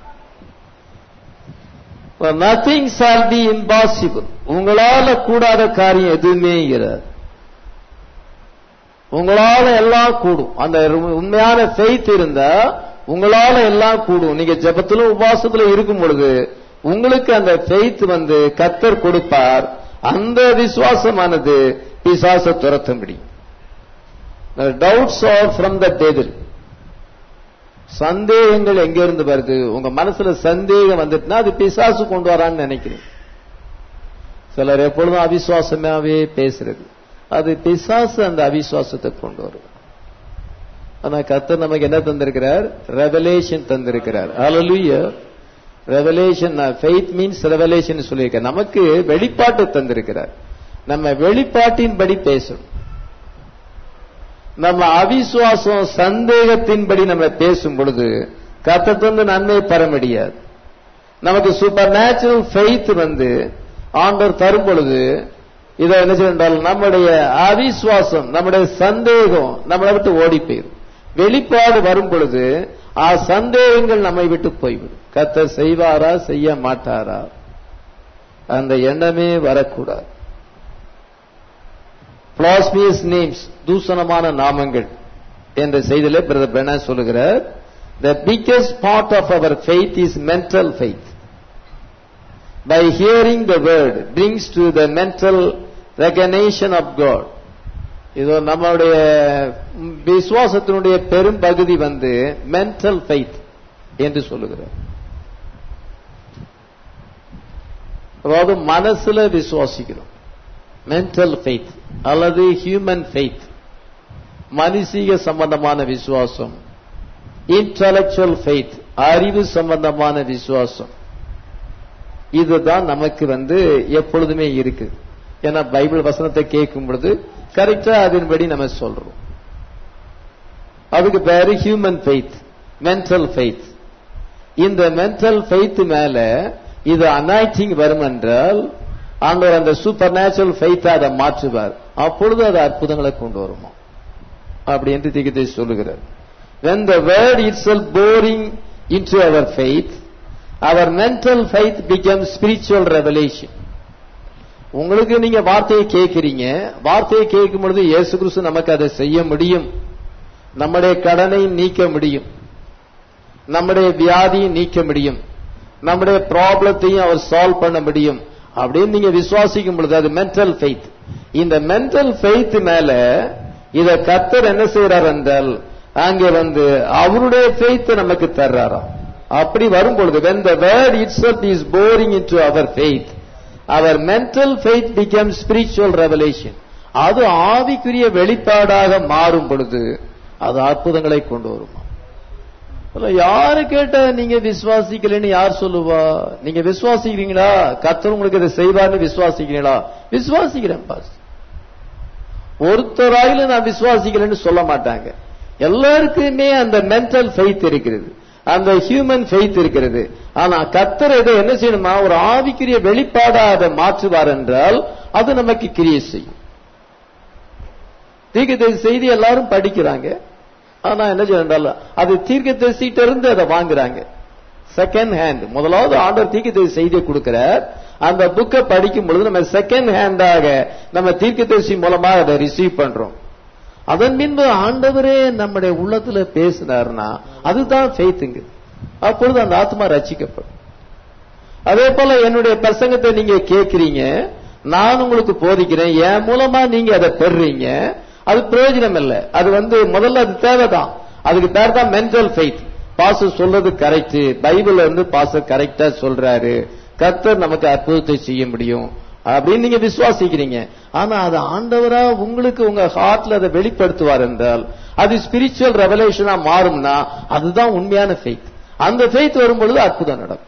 நத்திங் சால் பி இம்பாசிபிள் உங்களால கூடாத காரியம் எதுவுமே இராது உங்களால எல்லாம் கூடும் அந்த உண்மையான ஃபெய்த் இருந்தா உங்களால எல்லாம் கூடும் நீங்க ஜெபத்திலும் உபாசத்துல இருக்கும் பொழுது உங்களுக்கு அந்த ஃபெய்த் வந்து கத்தர் கொடுப்பார் அந்த விசுவாசமானது பிசாச துரத்த முடியும் doubts are from the table சந்தேகங்கள் எங்க இருந்து வருது உங்க மனசுல சந்தேகம் வந்துட்டுனா அது பிசாசு கொண்டு வரான்னு நினைக்கிறேன் சிலர் எப்பொழுதும் அவிசுவாசமாவே பேசுறது அது பிசாசு அந்த அவிசுவாசத்தை கொண்டு வரும் ஆனா கத்தர் நமக்கு என்ன தந்திருக்கிறார் ரெவலேஷன் தந்திருக்கிறார் ஹalleluya ரெவலேஷன் ஃபெய்த் மீன்ஸ் ரெவலேஷன் சொல்லியிருக்கார் நமக்கு வெளிப்பாட்டு தந்திருக்கிறார் நம்ம வெளிப்பாட்டின்படி பேசணும் நம்ம அவிசுவாசம் சந்தேகத்தின்படி நம்ம பேசும் பொழுது கத்தத்தந்து நன்மை பெற முடியாது நமக்கு சூப்பர் நேச்சுரல் ஃபெய்த் வந்து ஆண்டவர் தரும் பொழுது இதை என்ன செய்தால் நம்முடைய அவிசுவாசம் நம்முடைய சந்தேகம் நம்மளை விட்டு ஓடி போயிடும் வெளிப்பாடு வரும் பொழுது ஆ சந்தேகங்கள் நம்மை விட்டு போய்விடும் கத்தர் செய்வாரா செய்ய மாட்டாரா அந்த எண்ணமே வரக்கூடாது பிளாஸ்மியஸ் நேம்ஸ் தூசணமான நாமங்கள் என்ற செய்தியில பிரதர் பெனா சொல்லுகிறார் the biggest part of our faith is mental faith by hearing the word brings to the mental recognition of God இதோ நம்மளுடைய விசுவாசத்தினுடைய பெரும் பகுதி வந்து மென்டல் ஃபெய்த் என்று சொல்லுகிறார் அதாவது மனசுல விசுவாசிக்கிறோம் மென்டல் ஃபெய்த் அல்லது ஹியூமன் ஃபெய்த் மனுஷீக சம்பந்தமான விசுவாசம் இன்டலெக்சுவல் ஃபெய்த் அறிவு சம்பந்தமான விசுவாசம் இதுதான் நமக்கு வந்து எப்பொழுதுமே இருக்கு ஏன்னா பைபிள் வசனத்தை கேட்கும் பொழுது கரெக்டா அதன்படி நம்ம சொல்றோம் அதுக்கு பேரு ஹியூமன் ஃபெய்த் மென்டல் ஃபெய்த் இந்த மென்டல் ஃபெய்த் மேல இது அனாய்டிங் வரும் என்றால் ஆண்டவர் அந்த சூப்பர் நேச்சுரல் ஃபெய்த்தை அதை மாற்றுவார் அப்பொழுது அது அற்புதங்களை கொண்டு வருமா அப்படி என்று திகத்தை சொல்லுகிறார் when the word itself boring into our faith our mental faith becomes spiritual revelation உங்களுக்கு நீங்க வார்த்தையை கேட்கிறீங்க வார்த்தையை கேட்கும் பொழுது இயேசு கிறிஸ்து நமக்கு அதை செய்ய முடியும் நம்முடைய கடனை நீக்க முடியும் நம்முடைய வியாதியை நீக்க முடியும் நம்முடைய ப்ராப்ளத்தையும் அவர் சால்வ் பண்ண முடியும் அப்படின்னு நீங்க விசுவாசிக்கும் பொழுது அது மென்டல் ஃபெய்த் இந்த மென்டல் ஃபெய்த் மேல இத கத்தர் என்ன செய்யறார் என்றால் அங்கே வந்து அவருடைய ஃபெய்த் நமக்கு தர்றாராம் அப்படி வரும் பொழுது when the word itself is boring into our faith our mental faith becomes spiritual revelation அது ஆவிக்குரிய வெளிப்பாடாக மாறும் பொழுது அது அற்புதங்களை கொண்டு வருமா அதுல யாரு கேட்ட நீங்க விசுவாசிக்கலன்னு யார் சொல்லுவா நீங்க விசுவாசிக்கிறீங்களா கத்தர் உங்களுக்கு இதை செய்வார்னு விசுவாசிக்கிறீங்களா விசுவாசிக்கிறேன் பாஸ் ஒருத்தராயில நான் விசுவாசிக்கலன்னு சொல்ல மாட்டாங்க எல்லாருக்குமே அந்த மென்டல் ஃபெய்த் இருக்கிறது அந்த ஹியூமன் ஃபெய்த் இருக்கிறது ஆனா கத்தர் இதை என்ன செய்யணுமா ஒரு ஆவிக்குரிய வெளிப்பாடா அதை மாற்றுவார் என்றால் அது நமக்கு கிரியை செய்யும் தீர்க்கதரிசி செய்தி எல்லாரும் படிக்கிறாங்க ஆனா என்ன செய்யறாங்க அது தீர்க்கதரிசிட்ட இருந்து அதை வாங்குறாங்க செகண்ட் ஹேண்ட் முதலாவது ஆண்டவர் தீர்க்கதரிசி செய்தியை கொடுக்கிறார் அந்த புக்கை படிக்கும் பொழுது நம்ம செகண்ட் ஹேண்டாக நம்ம தீர்க்கதரிசி மூலமா அதை ரிசீவ் பண்றோம் அதன் பின்பு ஆண்டவரே நம்முடைய உள்ளத்துல பேசினார்னா அதுதான் ஃபெய்த்துங்க அப்பொழுது அந்த ஆத்மா ரச்சிக்கப்படும் அதே போல என்னுடைய பிரசங்கத்தை நீங்க கேட்கிறீங்க நான் உங்களுக்கு போதிக்கிறேன் என் மூலமா நீங்க அதை பெறுறீங்க அது பிரயோஜனம் இல்லை அது வந்து முதல்ல அது தேவைதான் அதுக்கு பேர் தான் மென்டல் ஃபெய்த் பாச சொல்றது கரெக்ட் பைபிள் வந்து பாச கரெக்டா சொல்றாரு கர்த்தர் நமக்கு அற்புதத்தை செய்ய முடியும் அப்படின்னு நீங்க விசுவாசிக்கிறீங்க ஆனா அது ஆண்டவரா உங்களுக்கு உங்க ஹார்ட்ல அதை வெளிப்படுத்துவார் என்றால் அது ஸ்பிரிச்சுவல் ரெவலேஷனா மாறும்னா அதுதான் உண்மையான ஃபெய்த் அந்த ஃபெய்த் வரும் பொழுது அற்புதம் நடக்கும்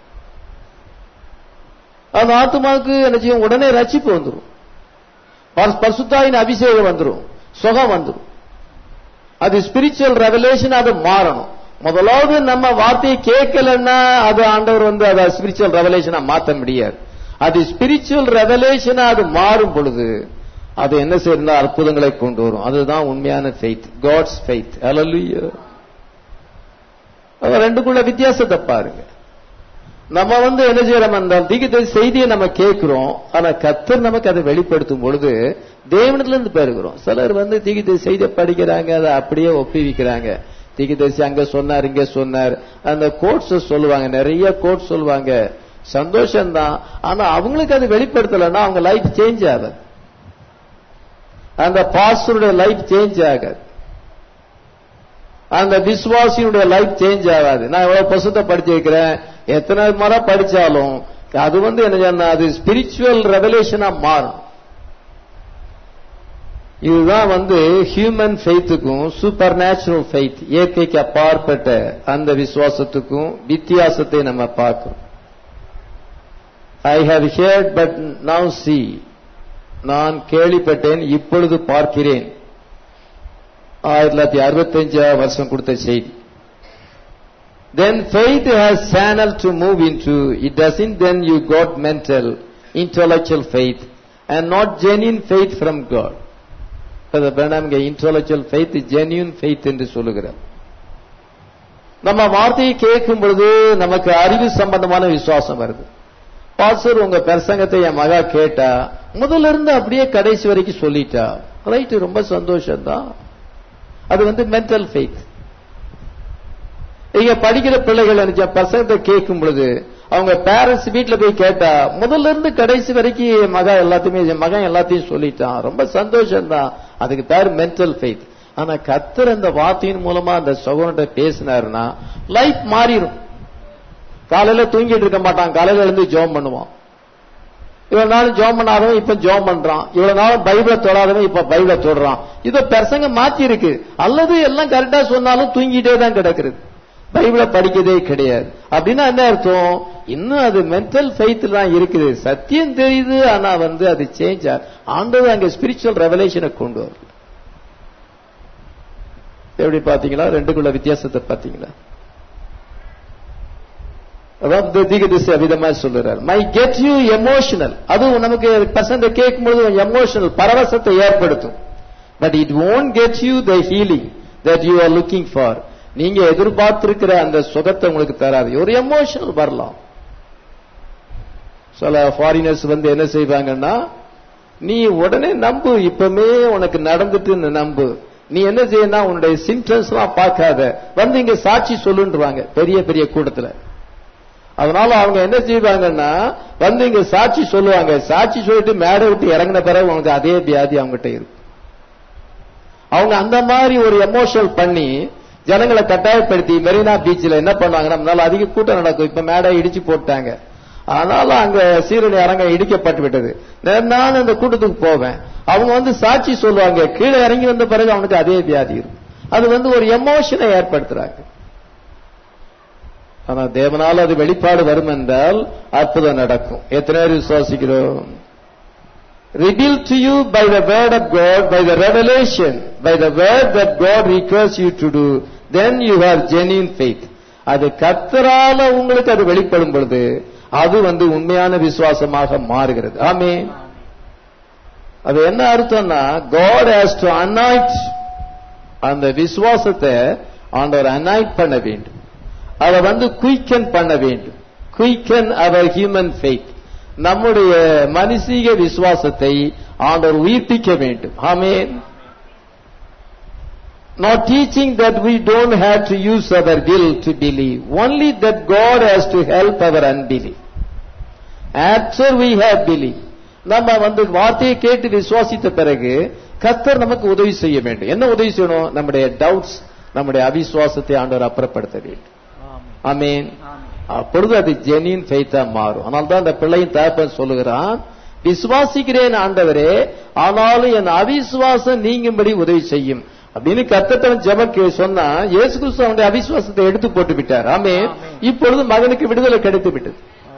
அந்த ஆத்மாவுக்கு என்ன செய்யும் உடனே ரட்சிப்பு வந்துடும் பசுத்தாயின் அபிஷேகம் வந்துடும் சுகம் வந்துடும் அது ஸ்பிரிச்சுவல் ரெவலேஷன் அது மாறணும் முதலாவது நம்ம வார்த்தையை கேட்கலன்னா அது ஆண்டவர் வந்து அதை ஸ்பிரிச்சுவல் ரெவலேஷனா மாத்த முடியாது அது ஸ்பிரிச்சுவல் ரெவலேஷனா அது மாறும் பொழுது அது என்ன செய்யணும் அற்புதங்களை கொண்டு வரும் அதுதான் உண்மையான ஃபெய்த் காட்ஸ் ஃபெய்த் அலலுயா ரெண்டுக்குள்ள வித்தியாசத்தை பாருங்க நம்ம வந்து என்ன செய்யறோம் அந்த தீகித்த செய்தியை நம்ம கேட்கிறோம் ஆனா கத்தர் நமக்கு அதை வெளிப்படுத்தும் பொழுது தேவனத்துல இருந்து பெறுகிறோம் சிலர் வந்து தீகித்த செய்தியை படிக்கிறாங்க அதை அப்படியே ஒப்பிவிக்கிறாங்க தீகிதரிசி அங்க சொன்னார் இங்க சொன்னார் அந்த கோட்ஸ் சொல்லுவாங்க நிறைய கோட்ஸ் சொல்லுவாங்க சந்தோஷம்தான் ஆனா அவங்களுக்கு அது வெளிப்படுத்தலைன்னா அவங்க லைஃப் சேஞ்ச் ஆகாது அந்த பாஸ்டருடைய லைஃப் சேஞ்ச் ஆகாது அந்த விசுவாசியுடைய லைஃப் சேஞ்ச் ஆகாது நான் எவ்வளவு பசுத்தை படிச்சிருக்கிறேன் எத்தனை முறை படிச்சாலும் அது வந்து என்ன அது ஸ்பிரிச்சுவல் ரெவலேஷனா மாறும் இதுதான் வந்து ஹியூமன் ஃபெய்த்துக்கும் சூப்பர் நேச்சுரல் ஃபெய்த் இயற்கைக்கு அப்பாற்பட்ட அந்த விசுவாசத்துக்கும் வித்தியாசத்தை நம்ம பார்க்கிறோம் I have heard but now see நான் கேள்விப்பட்டேன் இப்பொழுது பார்க்கிறேன் ஆயிரத்தி தொள்ளாயிரத்தி அறுபத்தஞ்சாம் வருஷம் கொடுத்த செய்தி then faith has channel to move into it doesn't then you got mental intellectual faith and not genuine faith from god இங்க இன்டலெக்சுவல் ஃபெய்த் ஜென்யூன் ஃபெய்த் என்று சொல்லுகிறார் நம்ம வார்த்தையை கேட்கும் பொழுது நமக்கு அறிவு சம்பந்தமான விசுவாசம் வருது பாஸ்டர் உங்க பிரசங்கத்தை என் மகா கேட்டா முதல்ல இருந்து அப்படியே கடைசி வரைக்கும் சொல்லிட்டா ரைட் ரொம்ப சந்தோஷம் தான் அது வந்து மென்டல் ஃபெய்த் இங்க படிக்கிற பிள்ளைகள் நினைச்ச பிரசங்கத்தை கேட்கும் பொழுது அவங்க பேரண்ட்ஸ் வீட்டுல போய் கேட்டா முதல்ல இருந்து கடைசி வரைக்கும் என் மகன் எல்லாத்தையுமே என் மகன் எல்லாத்தையும் சொல்லிட்டான் ரொம்ப சந்தோஷம் தான் அதுக்கு பேர் மென்டல் ஃபெய்த் ஆனா கத்தர் அந்த வார்த்தையின் மூலமா அந்த சகோதரன்ட்ட பேசினாருன்னா லைஃப் மாறிடும் காலையில தூங்கிட்டு இருக்க மாட்டான் காலையில எழுந்து ஜோம் பண்ணுவான் இவ்வளவு நாள் ஜோம் பண்ணாதவன் இப்ப ஜோம் பண்றான் இவ்வளவு நாள் பைபிள தொடாதவன் இப்ப பைபிள தொடுறான் இத பெருசங்க மாத்தி இருக்கு அல்லது எல்லாம் கரெக்டா சொன்னாலும் தூங்கிட்டே தான் கிடக்குறது பைபிள படிக்கதே கிடையாது அப்படின்னா என்ன அர்த்தம் இன்னும் அது மென்டல் ஃபெய்த் தான் இருக்குது சத்தியம் தெரியுது ஆனா வந்து அது சேஞ்ச் ஆண்டவர் அங்க ஸ்பிரிச்சுவல் ரெவலேஷனை கொண்டு வரல எப்படி பாத்தீங்களா ரெண்டுக்குள்ள வித்தியாசத்தை பாத்தீங்களா அதாவது தீகதிசை விதமா சொல்லுறார் மை கெட் யூ எமோஷனல் அதுவும் நமக்கு பசங்க கேட்கும்போது எமோஷனல் பரவசத்தை ஏற்படுத்தும் but it won't get you the healing that you are looking for நீங்க எதிர்பார்த்திருக்கிற அந்த சுகத்தை உங்களுக்கு தராது ஒரு எமோஷனல் வரலாம் சில ஃபாரினர்ஸ் வந்து என்ன செய்வாங்கன்னா நீ உடனே நம்பு இப்பமே உனக்கு நடந்துட்டு நம்பு நீ என்ன செய்யணும் உன்னுடைய சிம்டம்ஸ் எல்லாம் பார்க்காத வந்து இங்க சாட்சி சொல்லுன்றாங்க பெரிய பெரிய கூட்டத்துல அதனால அவங்க என்ன செய்வாங்கன்னா வந்து இங்க சாட்சி சொல்லுவாங்க சாட்சி சொல்லிட்டு மேடை விட்டு இறங்கின பிறகு உனக்கு அதே வியாதி அவங்ககிட்ட இருக்கும் அவங்க அந்த மாதிரி ஒரு எமோஷனல் பண்ணி ஜனங்களை கட்டாயப்படுத்தி மெரினா பீச்சில் என்ன பண்ணுவாங்கன்னா முன்னால அதிக கூட்டம் நடக்கும் இப்ப மேடை இடிச்சு போட்டாங்க அதனால அங்க சீரணி அரங்க இடிக்கப்பட்டு விட்டது நான் அந்த கூட்டத்துக்கு போவேன் அவங்க வந்து சாட்சி சொல்லுவாங்க கீழே இறங்கி வந்த பிறகு அவனுக்கு அதே வியாதி இருக்கும் அது வந்து ஒரு எமோஷனை ஏற்படுத்துறாங்க ஆனா தேவனால் அது வெளிப்பாடு வரும் என்றால் அற்புதம் நடக்கும் எத்தனை பேர் விசுவாசிக்கிறோம் revealed to you by the word of God, by the revelation, by the word that God requires you to do, then you have genuine faith. அது கத்தரால உங்களுக்கு அது வெளிப்படும் பொழுது அது வந்து உண்மையான விசுவாசமாக மாறுகிறது ஆமே அது என்ன அர்த்தம்னா God has to anoint அந்த விசுவாசத்தை ஆண்டவர் அனாய்ட் பண்ண வேண்டும் அதை வந்து குயிக்கன் பண்ண வேண்டும் குயிக்கன் அவர் ஹியூமன் ஃபெய்த் நம்முடைய மனுஷீக விசுவாசத்தை ஆண்டவர் உயிர்ப்பிக்க வேண்டும் ஆமேன் not teaching that we don't have to use our will to believe only that God has to help our unbelief after we have believed நம்ம வந்து வார்த்தையை கேட்டு விசுவாசித்த பிறகு கத்தர் நமக்கு உதவி செய்ய வேண்டும் என்ன உதவி செய்யணும் நம்முடைய டவுட்ஸ் நம்முடைய அவிசுவாசத்தை ஆண்டவர் அப்புறப்படுத்த வேண்டும் ஆமேன் அப்பொழுது அது ஜெனின் ஃபெய்த்தா மாறும் ஆனால் தான் அந்த பிள்ளையின் தகப்பன் சொல்லுகிறான் விசுவாசிக்கிறேன் ஆண்டவரே ஆனாலும் என் அவிசுவாசம் நீங்கும்படி உதவி செய்யும் அப்படின்னு கத்தத்தவன் ஜெபக்கு சொன்னா இயேசு கிறிஸ்து அவனுடைய அவிசுவாசத்தை எடுத்து போட்டு விட்டார் ஆமே இப்பொழுது மகனுக்கு விடுதலை கிடைத்து விட்டது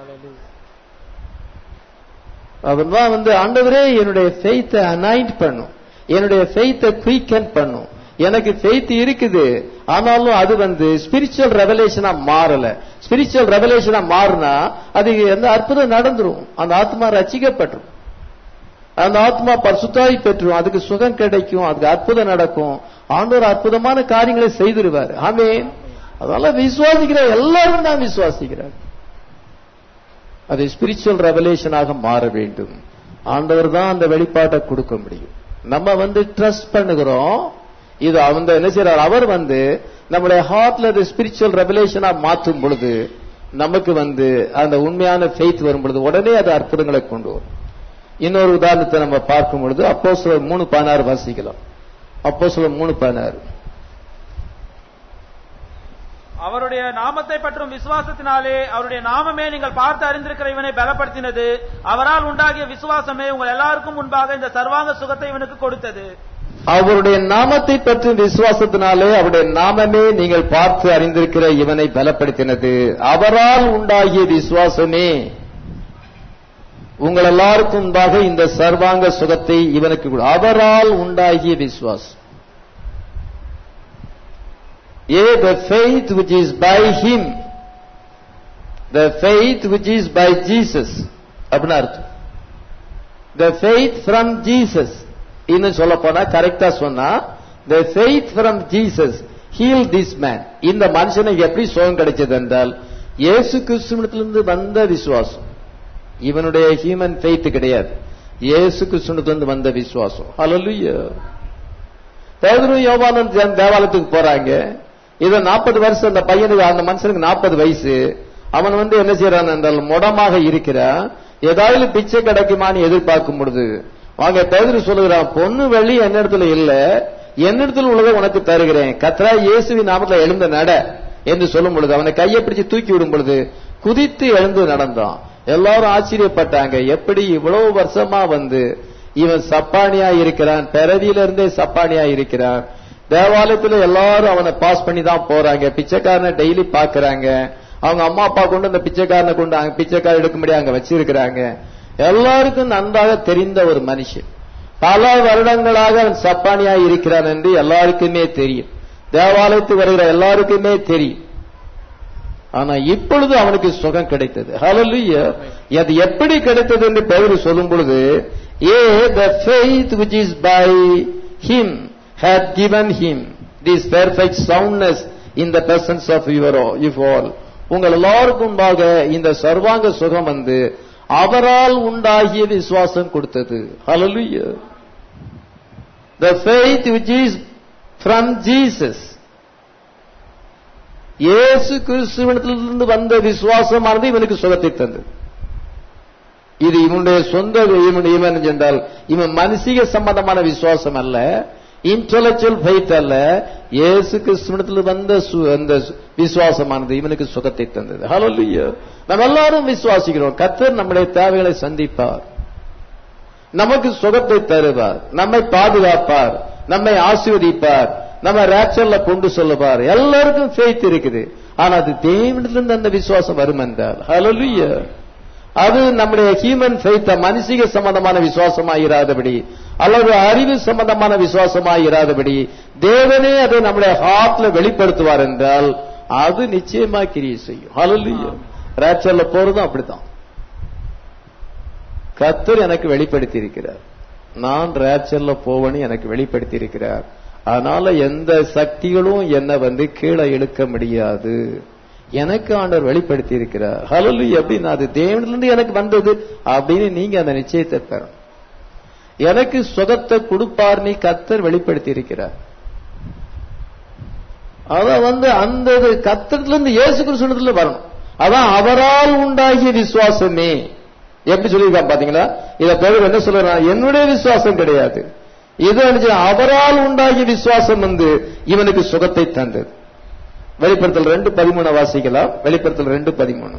அவன்தான் வந்து ஆண்டவரே என்னுடைய ஃபெய்த்தை அனாயிண்ட் பண்ணும் என்னுடைய ஃபெய்த்தை குயிக்கன் பண்ணும் எனக்கு ஃபெய்த் இருக்குது ஆனாலும் அது வந்து ஸ்பிரிச்சுவல் ரெவலேஷனா மாறல ஸ்பிரிச்சுவல் ரெவலேஷனா மாறினா அது எந்த அற்புதம் நடந்துரும் அந்த ஆத்மா ரசிக்கப்பட்டுரும் அந்த ஆத்மா பரிசுத்தாய் பெற்றும் அதுக்கு சுகம் கிடைக்கும் அதுக்கு அற்புதம் நடக்கும் ஆண்டவர் அற்புதமான காரியங்களை செய்திருவார் ஆமே அதனால விசுவாசிக்கிற எல்லாரும் தான் விசுவாசிக்கிறார் அது ஸ்பிரிச்சுவல் ரெவலேஷனாக மாற வேண்டும் ஆண்டவர் தான் அந்த வெளிப்பாட்டை கொடுக்க முடியும் நம்ம வந்து ட்ரஸ்ட் பண்ணுகிறோம் இது அவங்க என்ன செய்யறார் அவர் வந்து நம்முடைய ஹார்ட்ல அது ஸ்பிரிச்சுவல் ரெவலேஷனா மாற்றும் பொழுது நமக்கு வந்து அந்த உண்மையான ஃபெய்த் வரும் பொழுது உடனே அது அற்புதங்களை கொண்டு வரும் இன்னொரு உதாரணத்தை நம்ம பார்க்கும் பொழுது அப்போ சில மூணு பதினாறு வாசிக்கலாம் அப்போ சில மூணு பதினாறு அவருடைய நாமத்தை பற்றும் விசுவாசத்தினாலே அவருடைய நாமமே நீங்கள் பார்த்து அறிந்திருக்கிற இவனை பலப்படுத்தினது அவரால் உண்டாகிய விசுவாசமே உங்கள் எல்லாருக்கும் முன்பாக இந்த சர்வாங்க சுகத்தை இவனுக்கு கொடுத்தது அவருடைய நாமத்தை பற்றி விசுவாசத்தினாலே அவருடைய நாமமே நீங்கள் பார்த்து அறிந்திருக்கிற இவனை பலப்படுத்தினது அவரால் உண்டாகிய விசுவாசமே உங்கள் எல்லாருக்கும் முன்பாக இந்த சர்வாங்க சுகத்தை இவனுக்கு கொடு- அவரால் உண்டாகிய விசுவாசம் a the faith which is by him the faith which is by Jesus அப்படின்னு அர்த்தம் the faith from Jesus இன்னும் சொல்ல போனா கரெக்டா சொன்னா the faith from Jesus healed this man இந்த மனுஷனுக்கு எப்படி சுகம் கிடைச்சது என்றால் இயேசு கிறிஸ்துவத்திலிருந்து வந்த விசுவாசம் இவனுடைய ஹியூமன் ஃபெய்த் கிடையாது இயேசு கிறிஸ்துவத்திலிருந்து வந்த விசுவாசம் ஹalleluya பேதுரு யோவானும் தே- தேவாலயத்துக்கு போறாங்க இத நாற்பது வருஷம் அந்த பையனுக்கு அந்த மனுஷனுக்கு நாற்பது வயசு அவன் வந்து என்ன செய்யறான் என்றால் முடமாக இருக்கிறான் ஏதாவது பிச்சை கிடைக்குமான்னு எதிர்பார்க்கும் பொழுது வாங்க பேதரு சொல்லுகிறான் பொண்ணு வெள்ளி என்னிடத்துல இல்ல என்னிடத்தில் உள்ளதை உனக்கு தருகிறேன் கத்ரா இயேசுவின் நாமத்துல எழுந்த நட என்று சொல்லும் பொழுது அவனை கையை பிடிச்சு தூக்கி விடும் பொழுது குதித்து எழுந்து நடந்தான் எல்லாரும் ஆச்சரியப்பட்டாங்க எப்படி இவ்வளவு வருஷமா வந்து இவன் சப்பானியா இருக்கிறான் பிறவியில இருந்தே சப்பானியா இருக்கிறான் தேவாலயத்துல எல்லாரும் அவனை பாஸ் பண்ணி தான் போறாங்க பிச்சைக்காரனை டெய்லி பாக்குறாங்க அவங்க அம்மா அப்பா கொண்டு அந்த பிச்சைக்காரனை கொண்டு அங்க பிச்சைக்காரன் எடுக்கும்படி அங்க வச்சிருக்கிறாங்க எல்லாருக்கும் நன்றாக தெரிந்த ஒரு மனுஷன் பல வருடங்களாக அவன் சப்பானியா இருக்கிறான் என்று எல்லாருக்குமே தெரியும் தேவாலயத்துக்கு வருகிற எல்லாருக்குமே தெரியும் ஆனா இப்பொழுது அவனுக்கு சுகம் கிடைத்தது ஹalleluya அது எப்படி கிடைத்தது என்று பேதுரு சொல்லும் பொழுது ஏ the faith which is by him had given him this perfect soundness in the presence of your you all உங்கள் எல்லாருக்கும் முன்பாக இந்த சர்வாங்க சுகம் வந்து அவரால் உண்டாகிய விசுவாசம் கொடுத்தது ஹalleluya the faith which is from jesus இயேசு கிறிஸ்துவனிடத்திலிருந்து வந்த விசுவாசமானது இவனுக்கு சுகத்தை தந்தது இது இவனுடைய சொந்த இவன் இவன் என்றால் இவன் மனசிக சம்பந்தமான விசுவாசம் அல்ல இன்டலெக்சுவல் ஃபைத் அல்ல இயேசு கிறிஸ்துவனிடத்தில் வந்த சு- அந்த சு- விசுவாசமானது இவனுக்கு சுகத்தை தந்தது ஹalleluya நம்ம எல்லாரும் விசுவாசிக்கிறோம் கர்த்தர் நம்முடைய தேவைகளை சந்திப்பார் நமக்கு சுகத்தை தருவார் நம்மை பாதுகாப்பார் நம்மை ஆசீர்வதிப்பார் நம்ம ரேப்சர்ல கொண்டு சொல்லுவார் எல்லாருக்கும் ஃபெய்த் இருக்குது ஆனா அது தேவனிடத்திலிருந்து அந்த விசுவாசம் வரும் என்றால் ஹalleluya அது நம்முடைய ஹியூமன் ஃபெய்த் மனுஷிக சம்பந்தமான விசுவாசமா இராதபடி அல்லது அறிவு சம்பந்தமான விசுவாசமா இராதபடி தேவனே அதை நம்முடைய ஹார்ட்ல வெளிப்படுத்துவார் என்றால் அது நிச்சயமா கிரியை செய்யும் ஹalleluya ரேப்சர்ல போறதும் அப்படித்தான் கத்தர் எனக்கு வெளிப்படுத்தி இருக்கிறார் நான் ரேப்சர்ல போவேன்னு எனக்கு வெளிப்படுத்தி இருக்கிறார் அதனால எந்த சக்திகளும் என்னை வந்து கீழே இழுக்க முடியாது எனக்கு ஆண்டவர் வெளிப்படுத்தி இருக்கிறார் ஹலலு எப்படின்னா அது தேவனிலிருந்து எனக்கு வந்தது அப்படின்னு நீங்க அந்த நிச்சயத்தை பெறணும் எனக்கு சுகத்தை கொடுப்பார் நீ கத்தர் வெளிப்படுத்தி இருக்கிறார் அத வந்து அந்த இது கத்தத்திலிருந்து இயேசு கிறிஸ்துவத்துல வரணும் அதான் அவரால் உண்டாகிய விசுவாசமே எப்படி சொல்லியிருக்கான் பாத்தீங்களா இத பேர் என்ன சொல்றான் என்னுடைய விசுவாசம் கிடையாது இது என்ன அவரால் உண்டாகிய விசுவாசம் வந்து இவனுக்கு சுகத்தை தந்தது வெளிப்படுத்தல் ரெண்டு பதிமூணு வாசிக்கலாம் வெளிப்படுத்தல் ரெண்டு பதிமூணு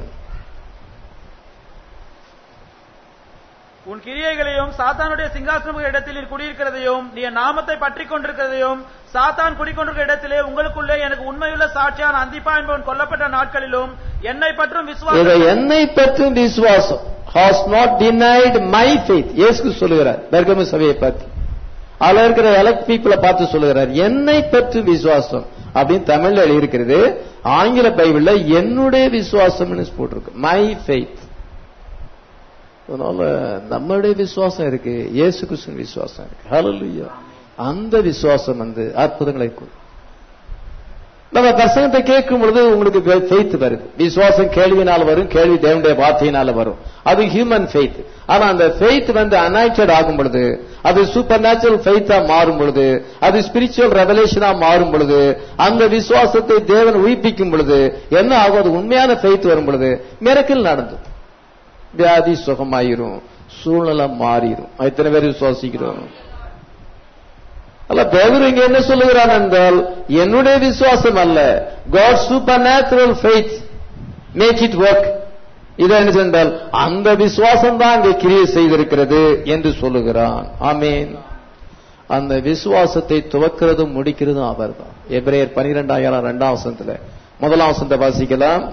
உன் கிரியைகளையும் சாத்தானுடைய சிங்காசன இடத்தில் நீ குடியிருக்கிறதையும் நீ என் நாமத்தை பற்றிக் கொண்டிருக்கிறதையும் சாத்தான் குடிக்கொண்டிருக்கிற இடத்திலே உங்களுக்குள்ளே எனக்கு உண்மையுள்ள சாட்சியான அந்திப்பா என்பவன் கொல்லப்பட்ட நாட்களிலும் என்னை பற்றும் இதை விசுவாசம் என்னை பற்றும் விசுவாசம் has not denied my faith இயேசு சொல்லுகிறார் பெர்கமு சபையை பார்த்து அதுல இருக்கிற எலக்ட் பீப்புளை பார்த்து சொல்லுகிறார் என்னை பற்றி விசுவாசம் அப்படின்னு தமிழ்ல எழுதியிருக்கிறது ஆங்கில பைபிள்ல என்னுடைய விசுவாசம்னு போட்டிருக்கு மை ஃபெய்த் அதனால நம்மளுடைய விசுவாசம் இருக்கு இயேசு கிறிஸ்துவின் விசுவாசம் இருக்கு ஹalleluya அந்த விசுவாசம் வந்து அற்புதங்களை கொடுக்கும் நம்ம பிரசங்கத்தை கேட்கும் பொழுது உங்களுக்கு ஃபெய்த் வருது விசுவாசம் கேள்வினால் வரும் கேள்வி தேவனுடைய வார்த்தையினால வரும் அது ஹியூமன் ஃபெய்த் ஆனா அந்த ஃபெய்த் வந்து அனாய்டட் ஆகும் பொழுது அது சூப்பர் நேச்சுரல் ஃபெய்த்தா மாறும் பொழுது அது ஸ்பிரிச்சுவல் ரெவலேஷனா மாறும் பொழுது அந்த விசுவாசத்தை தேவன் உயிர்ப்பிக்கும் பொழுது என்ன ஆகும் அது உண்மையான ஃபெய்த் வரும் பொழுது மிரக்கல் நடந்தது வியாதி சுகமாயிரும் சூழ்நிலை மாறிடும் எத்தனை பேர் விசுவாசிக்கிறோம் அல்ல பேதர் இங்க என்ன சொல்லுகிறான் என்றால் என்னுடைய விசுவாசம் அல்ல God supernatural faith make it work இது என்ன சென்றால் அந்த விசுவாசம் தான் அங்கே கிரியை செய்திருக்கிறது என்று சொல்லுகிறான் ஆமீன் அந்த விசுவாசத்தை துவக்கிறதும் முடிக்கிறதும் அவர்தான் எபிரேயர் பனிரெண்டாயிரம் ரெண்டாம் வசனத்துல முதலாம் வசனத்தை வாசிக்கலாம்